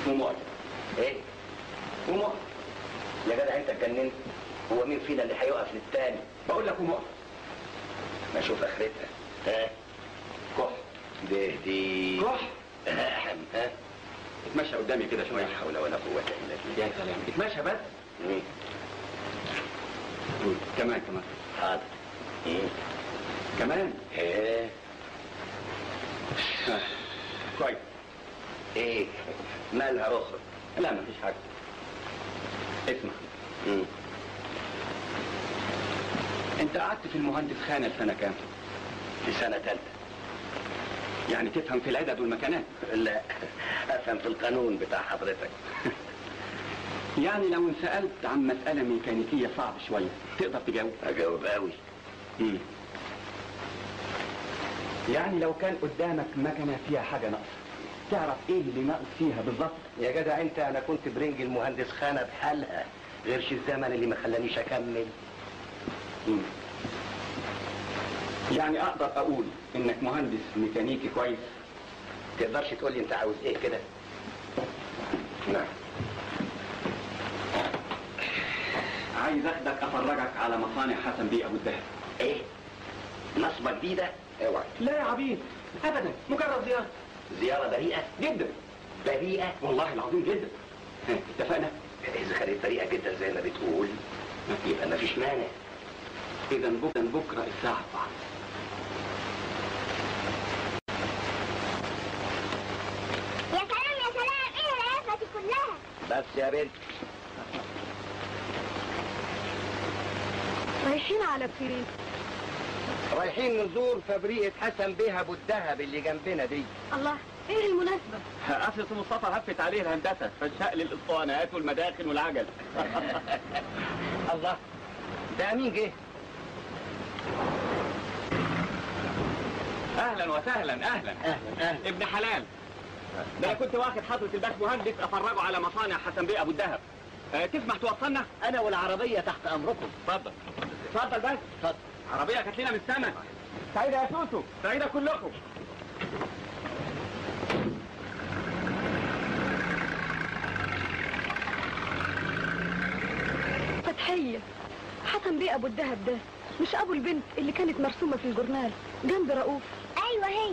قوم اقعد ايه قوم اقعد يا جدع انت اتجننت هو مين فينا اللي هيقف للتاني بقول لك قوم اقف ما اشوف اخرتها ها كح ده دي كح. اهم ها اتمشى قدامي كده لا شويه حول ولا قوة الا بالله يا سلام اتمشى بس مم. كمان كمان حاضر مم. كمان ايه ها. كويس ايه مالها اخرى لا مفيش حاجه اسمع مم. انت قعدت في المهندس خانه لسنه كام في سنة تالتة يعني تفهم في العدد والمكانات لا افهم في القانون بتاع حضرتك يعني لو انسالت عن مساله ميكانيكيه صعب شويه تقدر تجاوب اجاوب قوي مم. يعني لو كان قدامك مكنه فيها حاجه ناقصه تعرف ايه اللي ناقص فيها بالظبط يا جدع انت انا كنت برنج المهندس خانة بحالها غيرش الزمن اللي ما خلانيش اكمل مم. يعني اقدر اقول انك مهندس ميكانيكي كويس تقدرش تقول لي انت عاوز ايه كده نعم عايز اخدك افرجك على مصانع حسن بيه ابو الدهب ايه نصبة جديدة اوعى لا يا عبيد ابدا مجرد زياره زيارة بريئة جدا بريئة والله العظيم جدا ها، اتفقنا اذا كانت بريئة جدا زي ما بتقول يبقى ما فيش مانع اذا بكره بكره الساعه 4 يا سلام يا سلام ايه العفة دي كلها بس يا بنت رايحين على فين رايحين نزور فبريقة حسن بيه ابو الدهب اللي جنبنا دي الله ايه المناسبة اصل مصطفى هفت عليه الهندسه فالشقل الاسطوانات والمداخل والعجل الله ده مين جه اهلا وسهلا اهلا اهلا اهلا ابن حلال ده انا كنت واخد حضره الباش مهندس افرجه على مصانع حسن بيه ابو الدهب أه تسمح توصلنا انا والعربية تحت امركم اتفضل اتفضل بس اتفضل عربيه كانت لنا من السما سعيده يا سوسو سعيده كلكم فتحية حسن بيه ابو الدهب ده مش ابو البنت اللي كانت مرسومة في الجورنال جنب رؤوف ايوه هي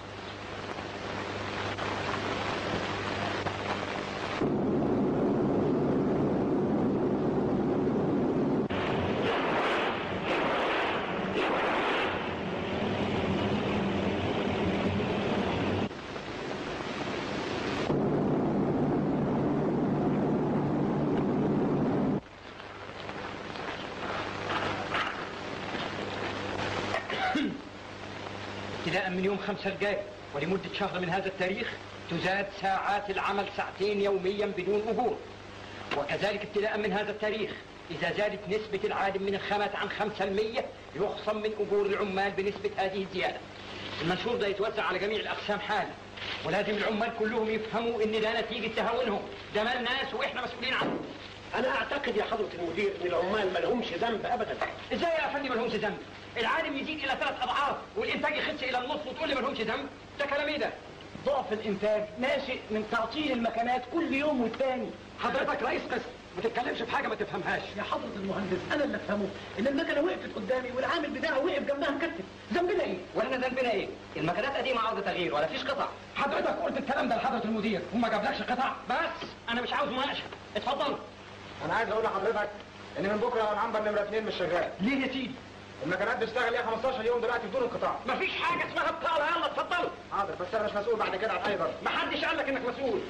ابتداء من يوم خمسة الجاي ولمدة شهر من هذا التاريخ تزاد ساعات العمل ساعتين يوميا بدون أجور وكذلك ابتداء من هذا التاريخ إذا زادت نسبة العادم من الخامات عن خمسة المية يخصم من أجور العمال بنسبة هذه الزيادة المنشور ده يتوزع على جميع الأقسام حالا ولازم العمال كلهم يفهموا إن ده نتيجة تهاونهم ده مال ناس وإحنا مسؤولين عنه انا اعتقد يا حضرة المدير ان العمال ما لهمش ذنب ابدا ازاي يا فندم ملهمش ذنب؟ العالم يزيد الى ثلاث اضعاف والانتاج يخس الى النص وتقول لي ملهمش ذنب؟ ده كلام ايه ده؟ ضعف الانتاج ناشئ من تعطيل المكانات كل يوم والتاني حضرتك رئيس قسم ما تتكلمش في حاجه ما تفهمهاش يا حضرة المهندس انا اللي افهمه ان المكنه وقفت قدامي والعامل بتاعه وقف جنبها مكتف ذنبنا ايه؟ واحنا ذنبنا ايه؟ المكانات قديمه عاوزه تغيير ولا فيش قطع حضرتك قلت الكلام ده لحضره المدير وما جابلكش قطع بس انا مش عاوز مناقشه اتفضل انا عايز اقول لحضرتك ان من بكره العنبر نمره اثنين مش شغال ليه يا سيدي؟ المكانات بتشتغل ليها 15 يوم دلوقتي بدون انقطاع مفيش حاجه اسمها بطاله يلا اتفضلوا حاضر بس انا مش مسؤول بعد كده عن اي ضرب محدش قال لك انك مسؤول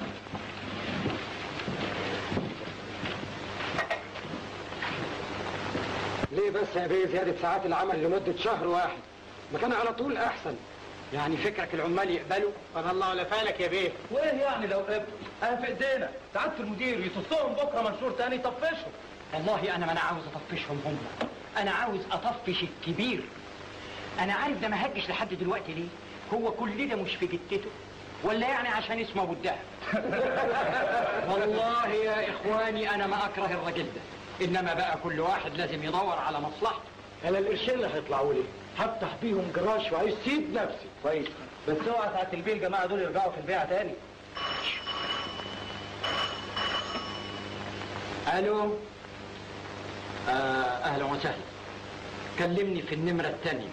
ليه بس يا بيه زياده ساعات العمل لمده شهر واحد ما كان على طول احسن يعني فكرك العمال يقبلوا قال الله ولا فالك يا بيه وايه يعني لو قبل؟ انا في ايدينا سعادة المدير يتصلهم بكره منشور تاني يطفشهم والله انا ما انا عاوز اطفشهم هم انا عاوز اطفش الكبير انا عارف ده ما هجش لحد دلوقتي ليه هو كل ده مش في جتته ولا يعني عشان اسمه ابو الدهب والله يا اخواني انا ما اكره الراجل ده انما بقى كل واحد لازم يدور على مصلحته انا القرشين اللي هيطلعوا لي هفتح بيهم جراش وهيسيب نفسي كويس بس اوعى ساعة البيع الجماعة دول يرجعوا في البيعة تاني الو آه اهلا وسهلا كلمني في النمرة الثانية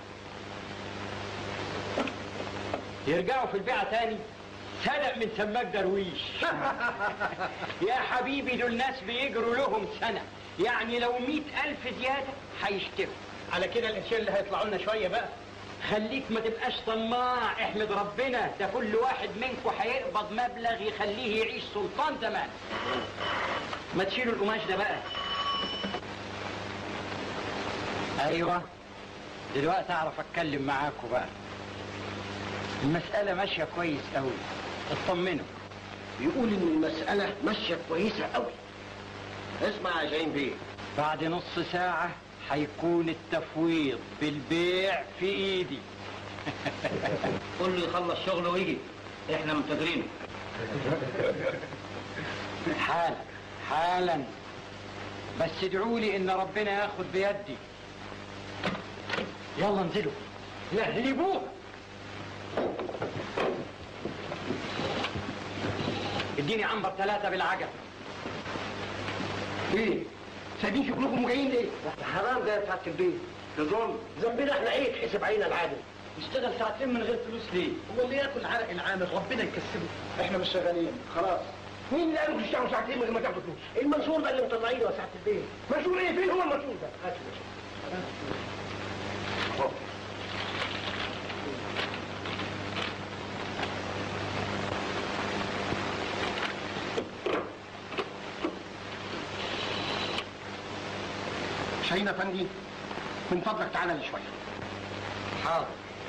يرجعوا في البيعة تاني سلق من سماك درويش يا حبيبي دول ناس بيجروا لهم سنة يعني لو مئة ألف زيادة هيشتروا على كده القرشين اللي هيطلعوا لنا شوية بقى خليك ما تبقاش طماع احمد ربنا ده كل واحد منكم هيقبض مبلغ يخليه يعيش سلطان زمان ما تشيلوا القماش ده بقى ايوه دلوقتي اعرف اتكلم معاكم بقى المسألة ماشية كويس قوي اطمنوا بيقول ان المسألة ماشية كويسة قوي اسمع يا جايين بيه بعد نص ساعة هيكون التفويض بالبيع في ايدي قول له يخلص شغله ويجي احنا منتظرينه حالا حالا بس ادعوا لي ان ربنا ياخد بيدي يلا انزلوا لهلبوها اديني عنبر ثلاثة بالعجل ايه سايبين شغلكم وجايين ليه حرام ده يا سعادة البيه تظن ذنبنا احنا ايه تحسب علينا العادل اشتغل ساعتين من غير فلوس ليه هو اللي ياكل عرق العامل ربنا يكسبه احنا مش شغالين خلاص مين اللي قالوا تشتغلوا ساعتين من غير ما تاخدوا فلوس؟ المنصور ده اللي مطلعينه يا سعادة البيه منصور ايه فين هو المنصور ده؟ هات المنصور. شاهين افندي من فضلك تعالى لي شويه حاضر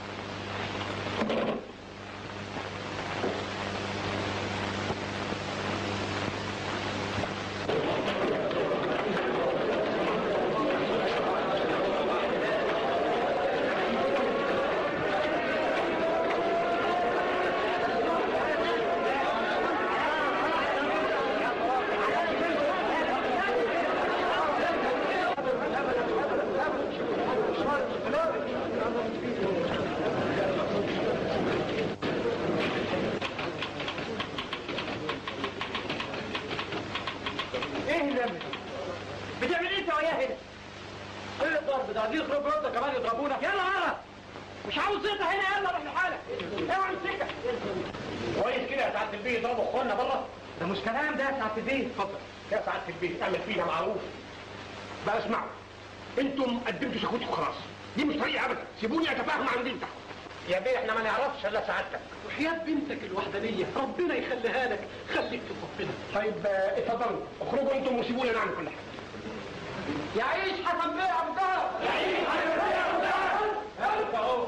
ايه اللي بتعمل ايه انت وياه هنا؟ ايه الضرب ده؟ دي يخرب رده كمان يضربونا يلا يلا مش عاوز زيطه هنا يلا روح لحالك اوعى امسكك كويس كده يا سعاده البيه يضربوا اخوانا بره ده مش كلام ده يا سعاده البيه اتفضل يا سعاده البيه اعمل فيها معروف بقى اسمعوا انتم قدمتوا شكوتكم خلاص دي مش طريقه ابدا سيبوني اتفاهم مع المدير بتاعكم يا بيه احنا ما نعرفش الا سعادتك وحياة بنتك الوحدانية ربنا يخليها لك خليك في ربنا طيب آه، اتفضلوا اخرجوا انتم وسيبونا نعمل كل حاجه يعيش حسن بيه ابو دهر يعيش حسن بيه ابو دهر اهو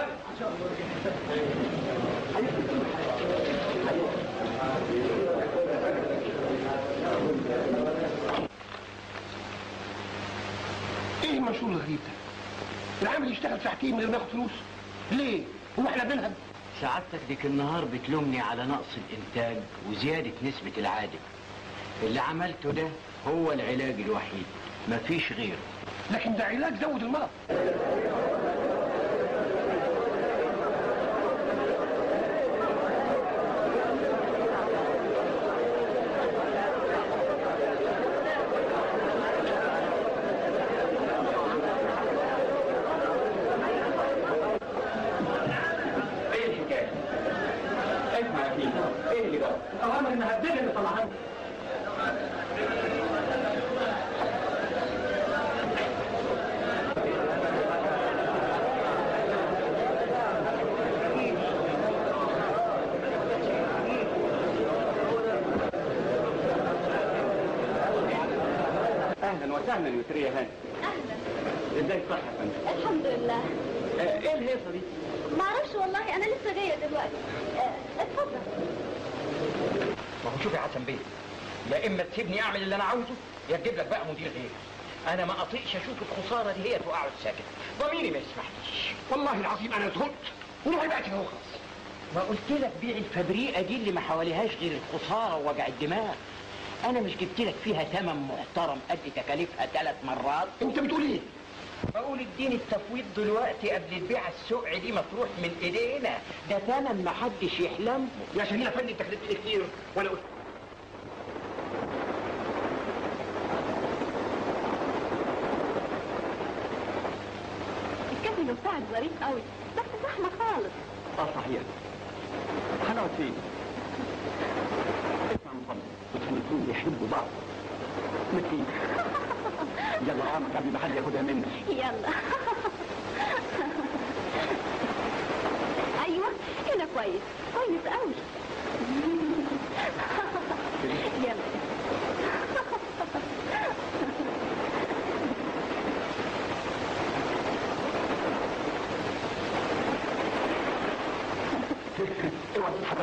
ايه المنشور الغريب ده؟ العامل يشتغل ساعتين من غير ما ياخد فلوس ليه؟ هو احنا بنهب سعادتك ديك النهار بتلومني على نقص الانتاج وزيادة نسبة العادل اللي عملته ده هو العلاج الوحيد مفيش غيره لكن ده علاج زود المرض ايه الحكايه؟ اسمع يا سيدي ايه اللي بقى؟ اوامر المهدده اللي طلعها اهلا وسهلا يسرية هاني اهلا ازاي صح يا فندم؟ الحمد لله آه، ايه الهيصه دي؟ معرفش والله انا لسه جايه دلوقتي آه، اتفضل ما هو شوف يا حسن بيه يا اما تسيبني اعمل اللي انا عاوزه يا تجيب لك بقى مدير غيري انا ما اطيقش اشوف الخساره دي هي واقعد ساكت ضميري ما يسمحليش والله العظيم انا زهقت وروحي بقى كده خلاص ما قلت لك بيع الفبريقه دي اللي ما حواليهاش غير الخساره ووجع الدماغ انا مش جبت لك فيها ثمن محترم قد تكاليفها ثلاث مرات انت بتقول ايه؟ بقول اديني التفويض دلوقتي قبل البيعه السوق دي ما تروح من ايدينا ده ثمن ما حدش يحلم يا شاهين افندي انت كلمتني كتير وانا قلت الكازينو بتاعك ظريف قوي بس زحمة خالص اه صحيح هنقعد فين؟ اسمع من فضلك الفنانين بيحبوا بعض متين يلا عامك قبل ما حد ياخدها منك يلا ايوه هنا كويس كويس قوي يلا اوعى تضحك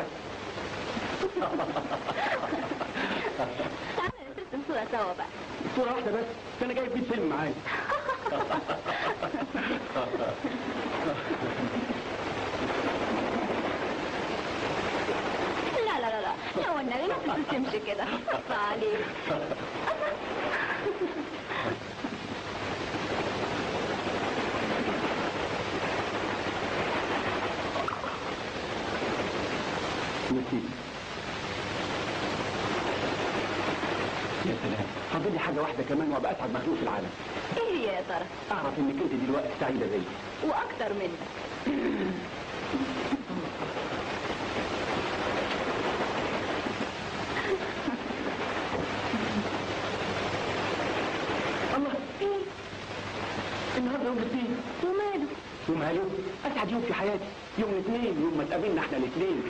تعالى نرسم صورة سوا بقى صورة واحدة بس ده انا جايب 100 فيلم معايا لا لا لا لا لا والنبي ما ترسمش كده خف عليك متين يا سلام فاضل لي حاجة واحدة كمان وابقى اسعد مخلوق في العالم ايه هي يا ترى اعرف انك انت دلوقتي سعيدة زيي واكتر منك الله ايه النهارده يوم الاثنين وماله يوم هاليوم اسعد يوم في حياتي يوم الاثنين يوم ما تقابلنا احنا الاثنين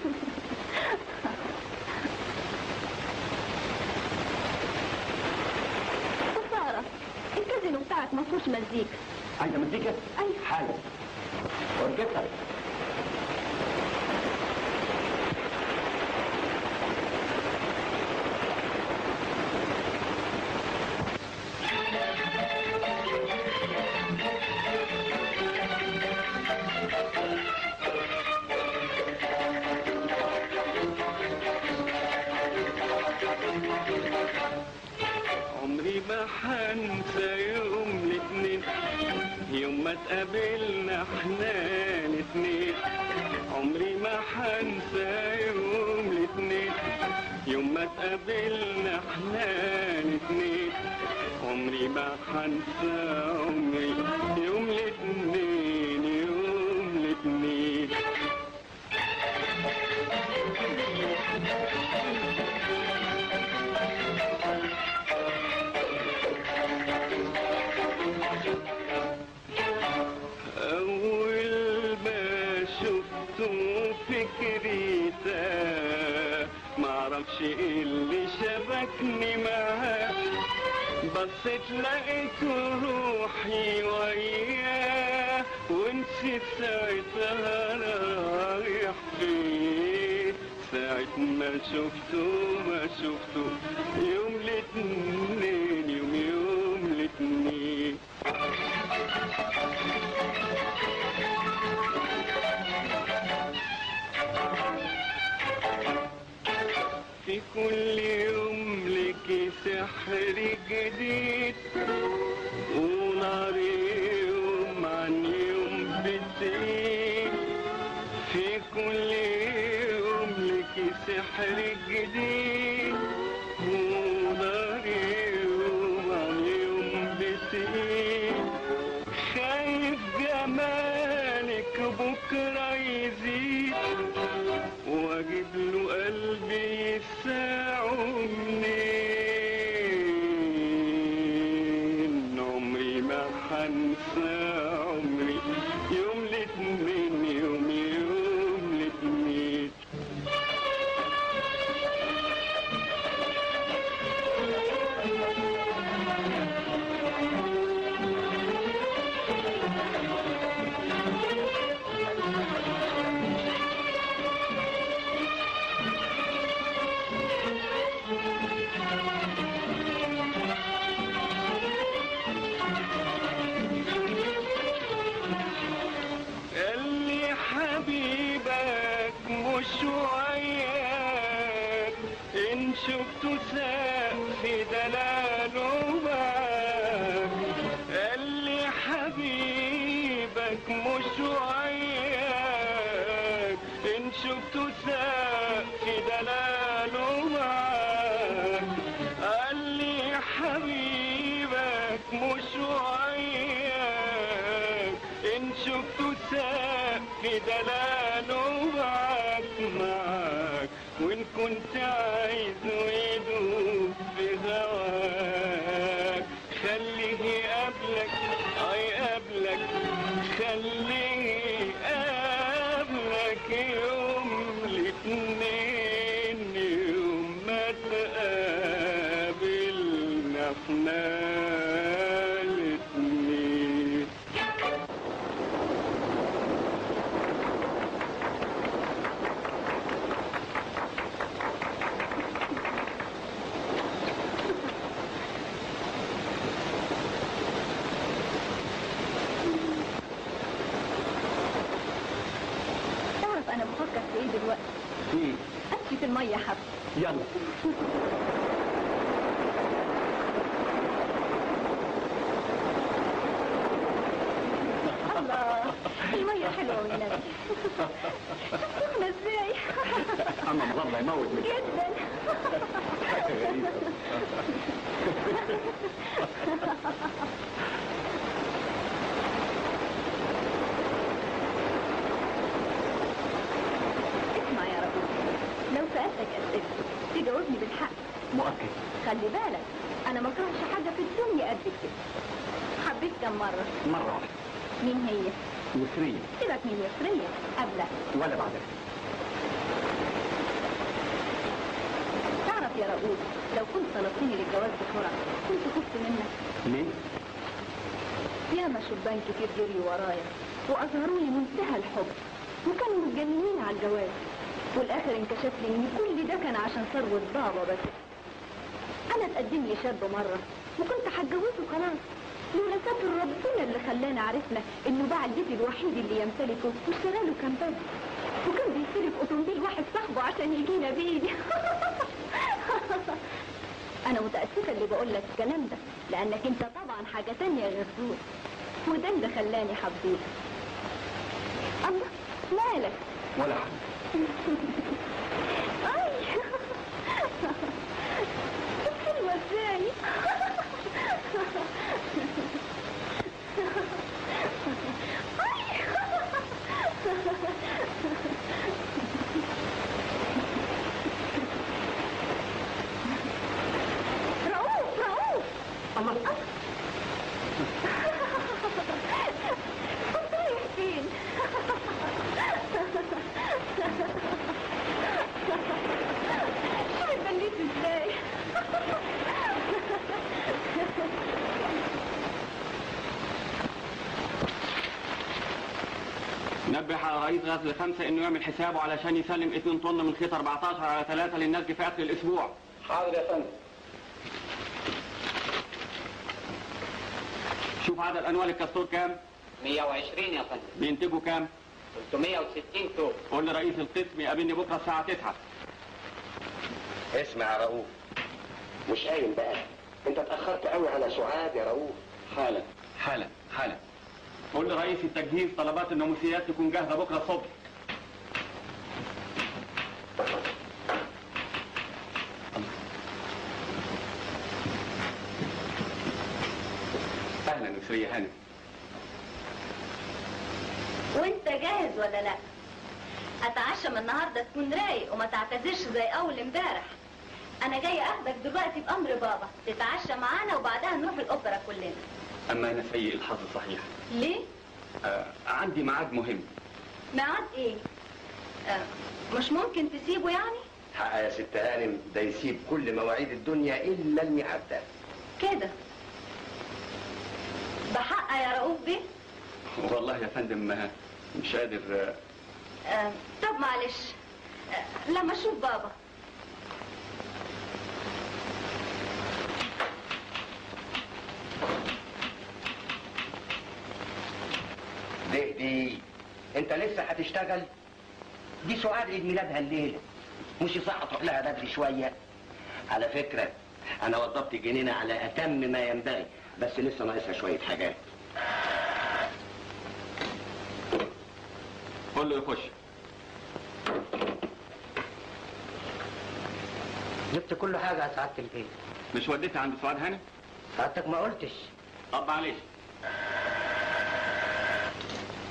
خسارة الكازينو بتاعك ما فيهوش مزيكا عايزة مزيكا؟ أيوة. حاجة اوركسترا عمري ما حنسى يوم الاثنين يوم ما تقابلنا احنا الاثنين عمري ما حنسى يوم الاثنين يوم ما تقابلنا احنا الاثنين عمري ما حنسى عمري يوم الاثنين يوم الاثنين أول ما شفته فكري تاه معرفش ايه اللي شبكني معاه بصيت لقيت روحي وياه ونسيت ساعتها أنا رايح فين ساعة ما شفته ما شفته يوم الاتنين يوم يوم الاتنين في كل يوم لك سحر جديد ونار يوم عن يوم بتزيد في كل يوم لك سحر جديد ونار يوم عن يوم بتزيد خايف جمالك بكرة يزيد واجيب له قلبي يساعه منين عمري ما حنسى عمري يوم الاتنين يوم يوم الاتنين قال لي حبيبك مش وياك ان شفته ساق في دلاله معاك قال لي حبيبك مش وياك ان شفته ساق في دلاله معاك قال لي حبيبك مش وياك ان وإن شفت ساق في دلاله معاك معاك وإن كنت عايز يدوب في هواك خليه يقابلك أي يقابلك خليه يقابلك يوم الاثنين يوم ما تقابلنا احنا الاثنين تعرف انا بفكر في ايه دلوقتي ايه امشي في الميه حب يلا الله الميه حلوه والنبي سخنه ازاي اما مغرب يموت من جدا حاجه غريبه اسمع يا رب لو سالتك اسئله تجاوبني بالحق مؤكد خلي بالك انا ما كرهش حاجه في الدنيا قد كده حبيت كم مره مره واحده مين هي مصريه سيبك من يسرية قبلها ولا بعدها تعرف يا رؤوف لو كنت طلبتني للجواز بسرعة كنت خفت منك ليه؟ ياما شبان كتير جري ورايا وأظهروا لي منتهى الحب وكانوا متجننين على الجواز والآخر انكشف لي إن كل ده كان عشان ثروة بابا بس أنا اتقدم لي شاب مرة وكنت هتجوزه خلاص لولا ساتر ربنا اللي خلانا عرفنا إنه باع البيت الوحيد اللي يمتلكه واشترى له كامبات وكان بيسرق أوتومبيل واحد صاحبه عشان يجينا بيه أنا متأسفة اللي بقول لك الكلام ده لأنك أنت طبعا حاجة تانية غير دول وده اللي خلاني حبيتك الله مالك ولا حاجه أي حلوة ازاي رؤوف رؤوف الله كنت رايح فين شو اتبليت ازاي نبه على رئيس غزل خمسة انه يعمل حسابه علشان يسلم 2 طن من خيط 14 على 3 للنسج في اخر الاسبوع حاضر يا فندم شوف عدد انواع الكاستور كام 120 يا فندم بينتجوا كام 360 توب قول لرئيس القسم يقابلني بكره الساعه 9 اسمع يا رؤوف مش قايم بقى انت اتاخرت قوي على سعاد يا رؤوف حالا حالا حالا قول لرئيس التجهيز طلبات الناموسيات تكون جاهزه بكره الصبح اهلا نسرية هانم وانت جاهز ولا لا اتعشى من النهارده تكون رايق وما تعتذرش زي اول امبارح انا جاي اخدك دلوقتي بامر بابا تتعشى معانا وبعدها نروح الاوبرا كلنا اما انا سيء الحظ صحيح ليه آه عندي ميعاد مهم ميعاد ايه آه مش ممكن تسيبه يعني حق يا ست هانم ده يسيب كل مواعيد الدنيا الا الميعاد ده كده بحق يا رؤوف بيه والله يا فندم آه، مش قادر آه، آه طب معلش آه لما اشوف بابا دي دي انت لسه هتشتغل دي سعاد عيد ميلادها الليله مش صح تروح لها بدري شويه على فكره انا وضبت الجنينه على اتم ما ينبغي بس لسه ناقصها شويه حاجات قول له يخش جبت كل حاجه يا سعاده البيت مش وديتها عند سعاد هانم سعادتك ما قلتش طب معلش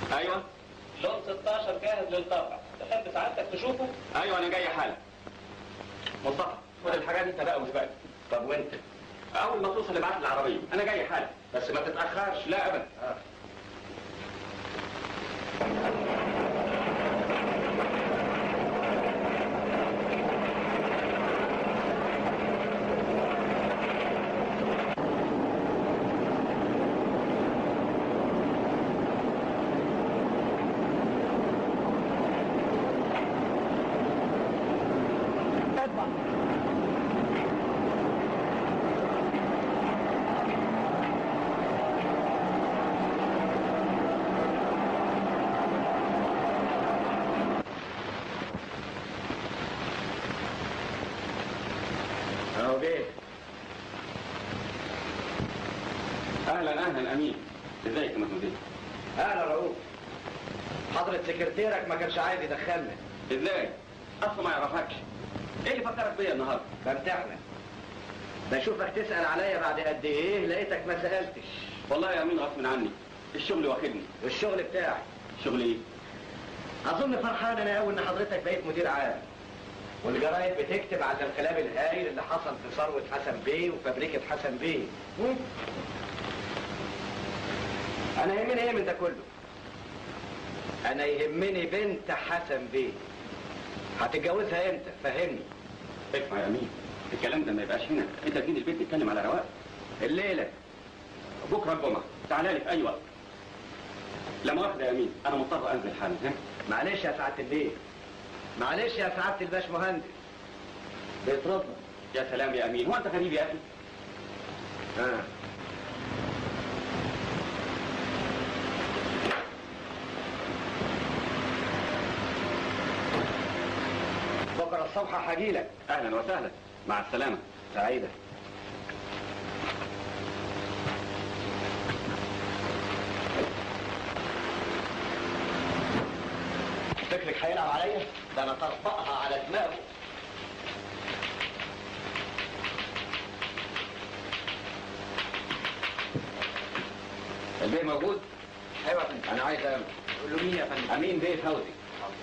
ايوه لون 16 جاهز للطبع تحب سعادتك تشوفه؟ ايوه انا جاي حالا مصطفى خد الحاجات انت بقى وسبقني طب وانت اول ما توصل ابعت لي العربيه انا جاي حالا بس ما تتاخرش لا ابدا اهو جه اهلا اهلا امين ازيك يا محمود اهلا رؤوف حضرة سكرتيرك ما كانش عايز يدخلنا ازاي اصلا ما يعرفكش ايه اللي فكرك بيا النهارده بمتعنا بشوفك تسأل عليا بعد قد ايه لقيتك ما سألتش والله يا امين غصب عني الشغل واخدني والشغل بتاعي شغل ايه اظن فرحان انا قوي ان حضرتك بقيت مدير عام والجرايد بتكتب على الانقلاب الهائل اللي حصل في ثروة حسن بيه وفابريكة حسن بيه مم. انا يهمني ايه من ده كله انا يهمني بنت حسن بيه هتتجوزها امتى فهمني اسمع يا امين الكلام ده ما يبقاش هنا انت تجيني البيت نتكلم على رواق الليلة بكره الجمعه تعالى لي في اي وقت لا مؤاخذه يا امين انا مضطر انزل حالا ها معلش يا سعادة البيه معلش يا سعادة الباش مهندس بيطردنا يا سلام يا امين هو انت غريب يا اخي آه. بكرة الصبح هجيلك اهلا وسهلا مع السلامه سعيدة فكرك هيلعب عليا؟ ده انا طربقها على دماغه البيه موجود ايوه يا فندم انا عايز امن قول له مين يا فندم امين بيه فوزي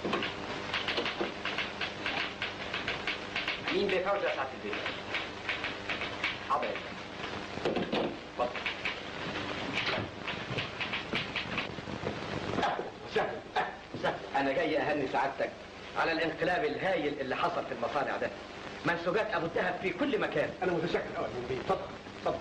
مين بيفوز يا سعادة البيت؟ حاضر اتفضل سهل سهل انا جاي اهني سعادتك على الانقلاب الهايل اللي حصل في المصانع ده منسوجات ابو الذهب في كل مكان انا متشكر قوي يا بيه اتفضل اتفضل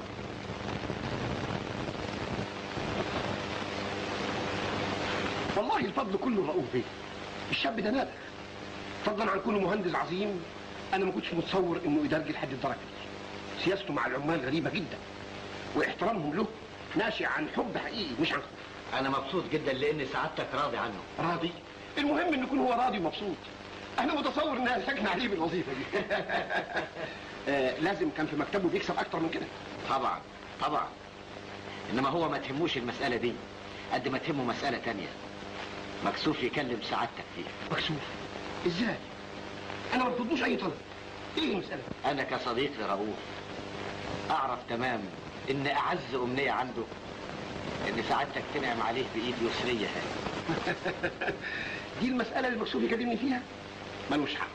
والله الفضل كله رؤوف بيه الشاب ده نابغ فضلا عن كونه مهندس عظيم انا ما كنتش متصور انه يدرج لحد الدرجه دي سياسته مع العمال غريبه جدا واحترامهم له ناشئ عن حب حقيقي مش عن خوف انا مبسوط جدا لان سعادتك راضي عنه راضي المهم ان يكون هو راضي ومبسوط انا متصور انها ساكنه عليه بالوظيفه دي آه لازم كان في مكتبه بيكسب اكتر من كده طبعا طبعا انما هو ما تهموش المسألة دي قد ما تهمه مسألة تانية مكسوف يكلم سعادتك فيها مكسوف ازاي انا ما بطلبوش اي طلب ايه المساله انا كصديق لرؤوف اعرف تمام ان اعز امنية عنده ان سعادتك تنعم عليه بايد يسرية هاي دي المساله اللي مكسوف يكلمني فيها ملوش حق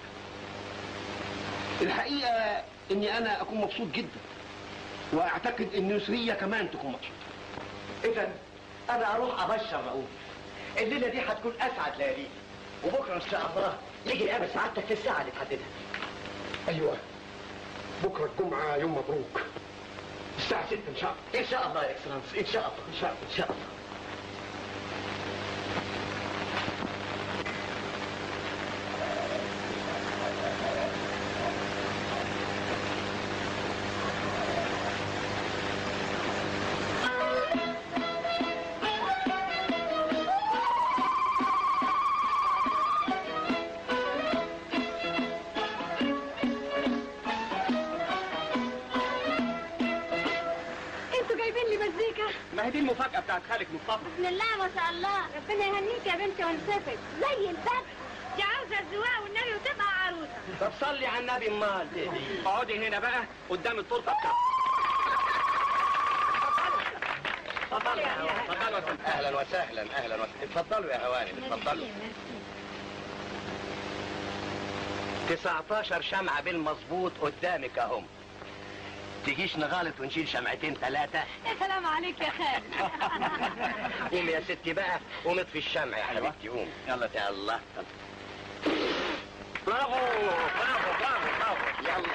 الحقيقه اني انا اكون مبسوط جدا واعتقد ان يسريه كمان تكون مبسوطه اذا انا اروح ابشر رؤوف الليلة دي هتكون اسعد ليالي وبكرة ان شاء الله يجي يقابل سعادتك في الساعة اللي تحددها ايوه بكره الجمعه يوم مبروك الساعه 6 ان شاء الله ان شاء الله يا اكسلانس ان شاء الله ان شاء الله ان شاء الله انتوا جايبين لي مزيكا ما هي دي المفاجاه بتاعت خالك مصطفى بسم الله ما شاء الله ربنا يهنيك يا بنتي وانسفك زي البدر دي عاوزه الزواق والنبي وتبقى عروسه طب صلي على النبي امال اقعدي هنا بقى قدام التورته بتاعتك اتفضلوا يا هوانم اتفضلوا اهلا وسهلا اهلا وسهلا اتفضلوا يا هوانم اتفضلوا 19 شمعة بالمظبوط قدامك اهم تجيش نغلط ونشيل شمعتين ثلاثة يا سلام عليك يا خالد قومي يا ستي بقى قومي اطفي الشمع يا حبيبتي قومي يلا يا الله برافو برافو برافو برافو يلا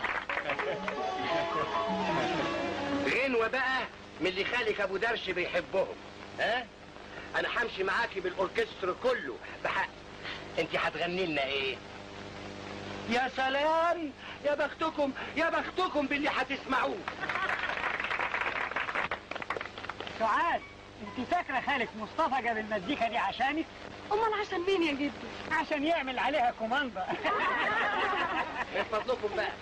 غنوة بقى من اللي خالك ابو درش بيحبهم ها انا همشي معاكي بالاوركستر كله بحق انت هتغني لنا ايه يا سلام يا بختكم يا بختكم باللي هتسمعوه سعاد انت فاكره خالك مصطفى جاب المزيكا دي عشانك امال عشان مين يا جدي عشان يعمل عليها كوماندا من فضلكم بقى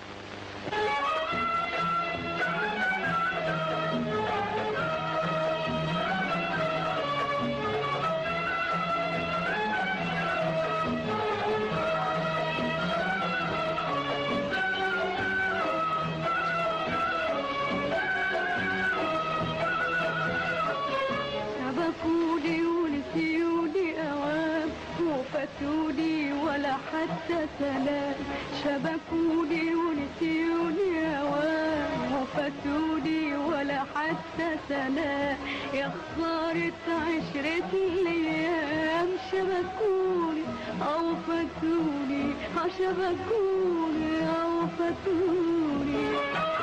شبكولي ونسيولي أوام وفتولي ولا حتى سلام شبكولي ونسيولي أوام وفتولي ولا حتى سلام يا خسارة عشرة الأيام شبكولي أو فتولي أو شبكولي أو فتولي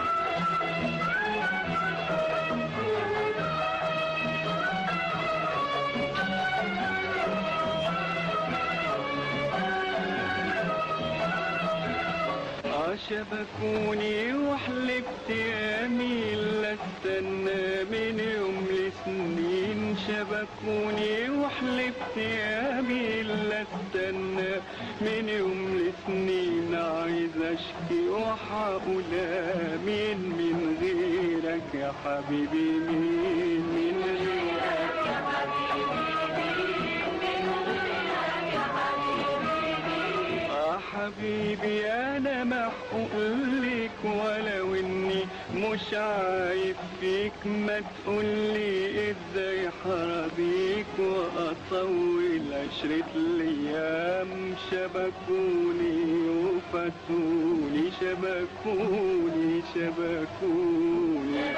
عشبكوني وحلفت يمين لا استنى من يوم لسنين شبكوني وحلفت يمين لا استنى من يوم لسنين عايز اشكي وحقول مين من غيرك يا حبيبي مين من غيرك يا آه حبيبي انا محقوق لك ولو اني مش عايف فيك ما تقولي ازاي حرابيك واطول عشرة الايام شبكوني وفتوني شبكوني شبكوني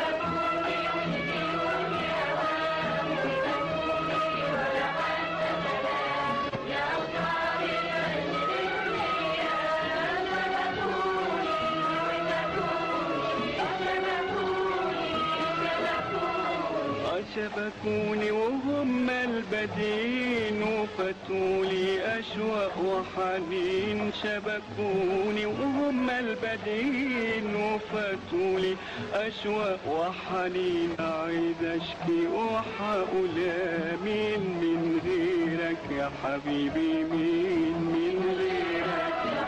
شبكوني وهم البدين وفتولي أشواق وحنين شبكوني وهم البدين وفتولي أشواق وحنين عايز أشكي وحقول مين من غيرك يا حبيبي مين من غيرك يا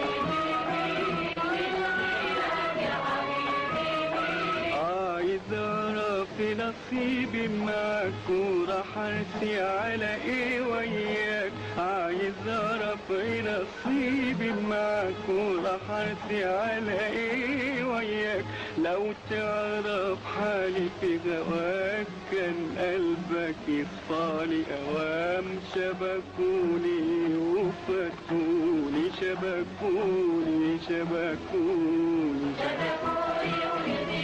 عايز اعرف نصيبي معاك وراح ارسي على ايه وياك عايز اعرف نصيبي معاك وراح ارسي على ايه وياك لو تعرف حالي في غواك كان قلبك يصفالي اوام شبكوني وفتوني شبكوني شبكوني, شبكوني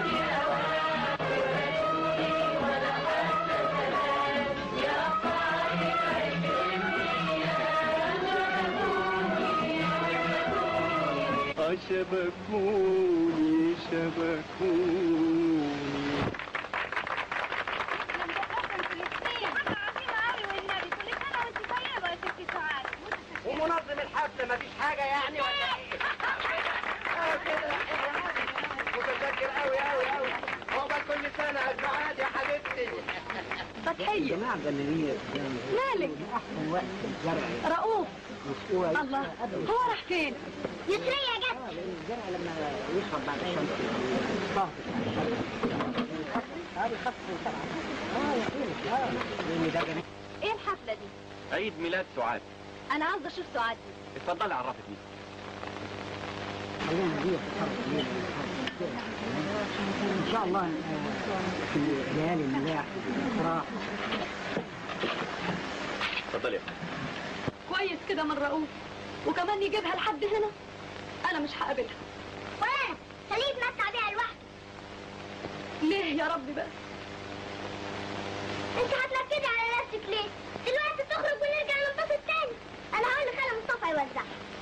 شبكوني شبكوني ومنظم الحفلة مفيش حاجة يعني ولا ايه؟ اه كده متذكر قوي قوي قوي عقبال كل سنة أجمعات يا حبيبتي فتحية مالك احسن وقت الزرع رؤوف مسؤول الله هو راح فين يسرية جت الزرع لما يشرب بعد الشمس الطهر هذه خف طبعا اه يا اخي اه لان ده جميل ايه الحفلة دي عيد ميلاد سعاد انا عاوزة اشوف سعاد دي اتفضلي عرفتني خلينا دي في الحرب ان شاء الله آه، في ليالي الملاح الافراح اتفضل يا كويس كده من رؤوف وكمان يجيبها لحد هنا انا مش هقابلها وانا خليه يتمتع بيها لوحده ليه يا ربي بقى انت هتنكدي على نفسك ليه دلوقتي تخرج ونرجع نتصل تاني انا هقول لخالة مصطفى يوزعها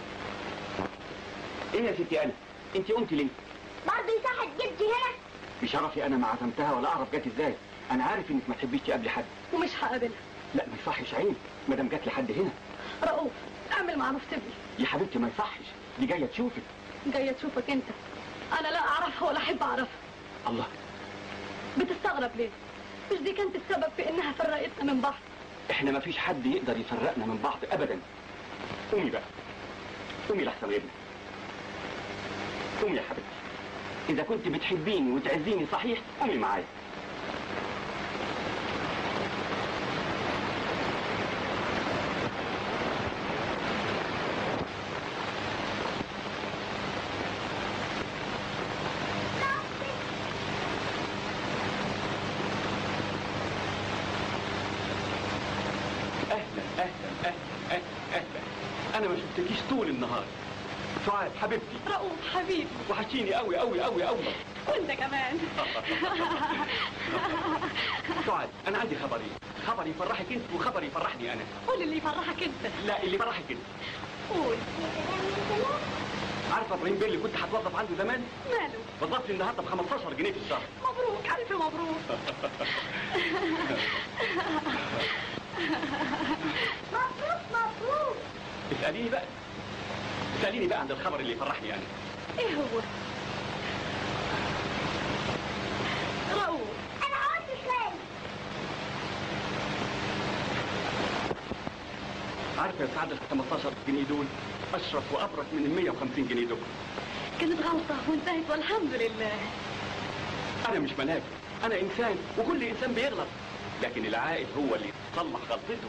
ايه يا ستي انا انت قمتي ليه برضه يساعد جدي هنا بشرفي انا ما عزمتها ولا اعرف جت ازاي انا عارف انك ما تحبيش تقابلي حد ومش هقابلها لا ما يصحش عينك ما دام جت لحد هنا رؤوف اعمل معروف سيبني يا حبيبتي ما يصحش دي جايه تشوفك جايه تشوفك انت انا لا اعرفها ولا احب اعرفها الله بتستغرب ليه مش دي كانت السبب في انها فرقتنا من بعض احنا ما فيش حد يقدر يفرقنا من بعض ابدا قومي بقى قومي لحسن ابني قومي يا حبيبتي اذا كنت بتحبيني وتعزيني صحيح قومي معايا اهلا اهلا اهلا اهلا اهلا انا ما شفتكيش طول النهار سعاد حبيبتي رؤوف حبيبي وحشيني قوي قوي قوي قوي وانت كمان سعاد انا عندي خبرين خبر يفرحك انت وخبر يفرحني انا قول اللي يفرحك انت لا اللي يفرحك انت قول عارفه ابراهيم بيه اللي كنت هتوظف عنده زمان ماله وظفني النهارده ب 15 جنيه في الشهر مبروك الف مبروك مبروك مبروك اساليني بقى اساليني بقى عن الخبر اللي يفرحني انا ايه هو رؤوف انا عاوز خالي عارفه يا سعاد ال 15 جنيه دول اشرف وابرك من ال 150 جنيه دول كانت غلطة وانتهت والحمد لله انا مش ملاك انا انسان وكل انسان بيغلط لكن العائد هو اللي يصلح غلطته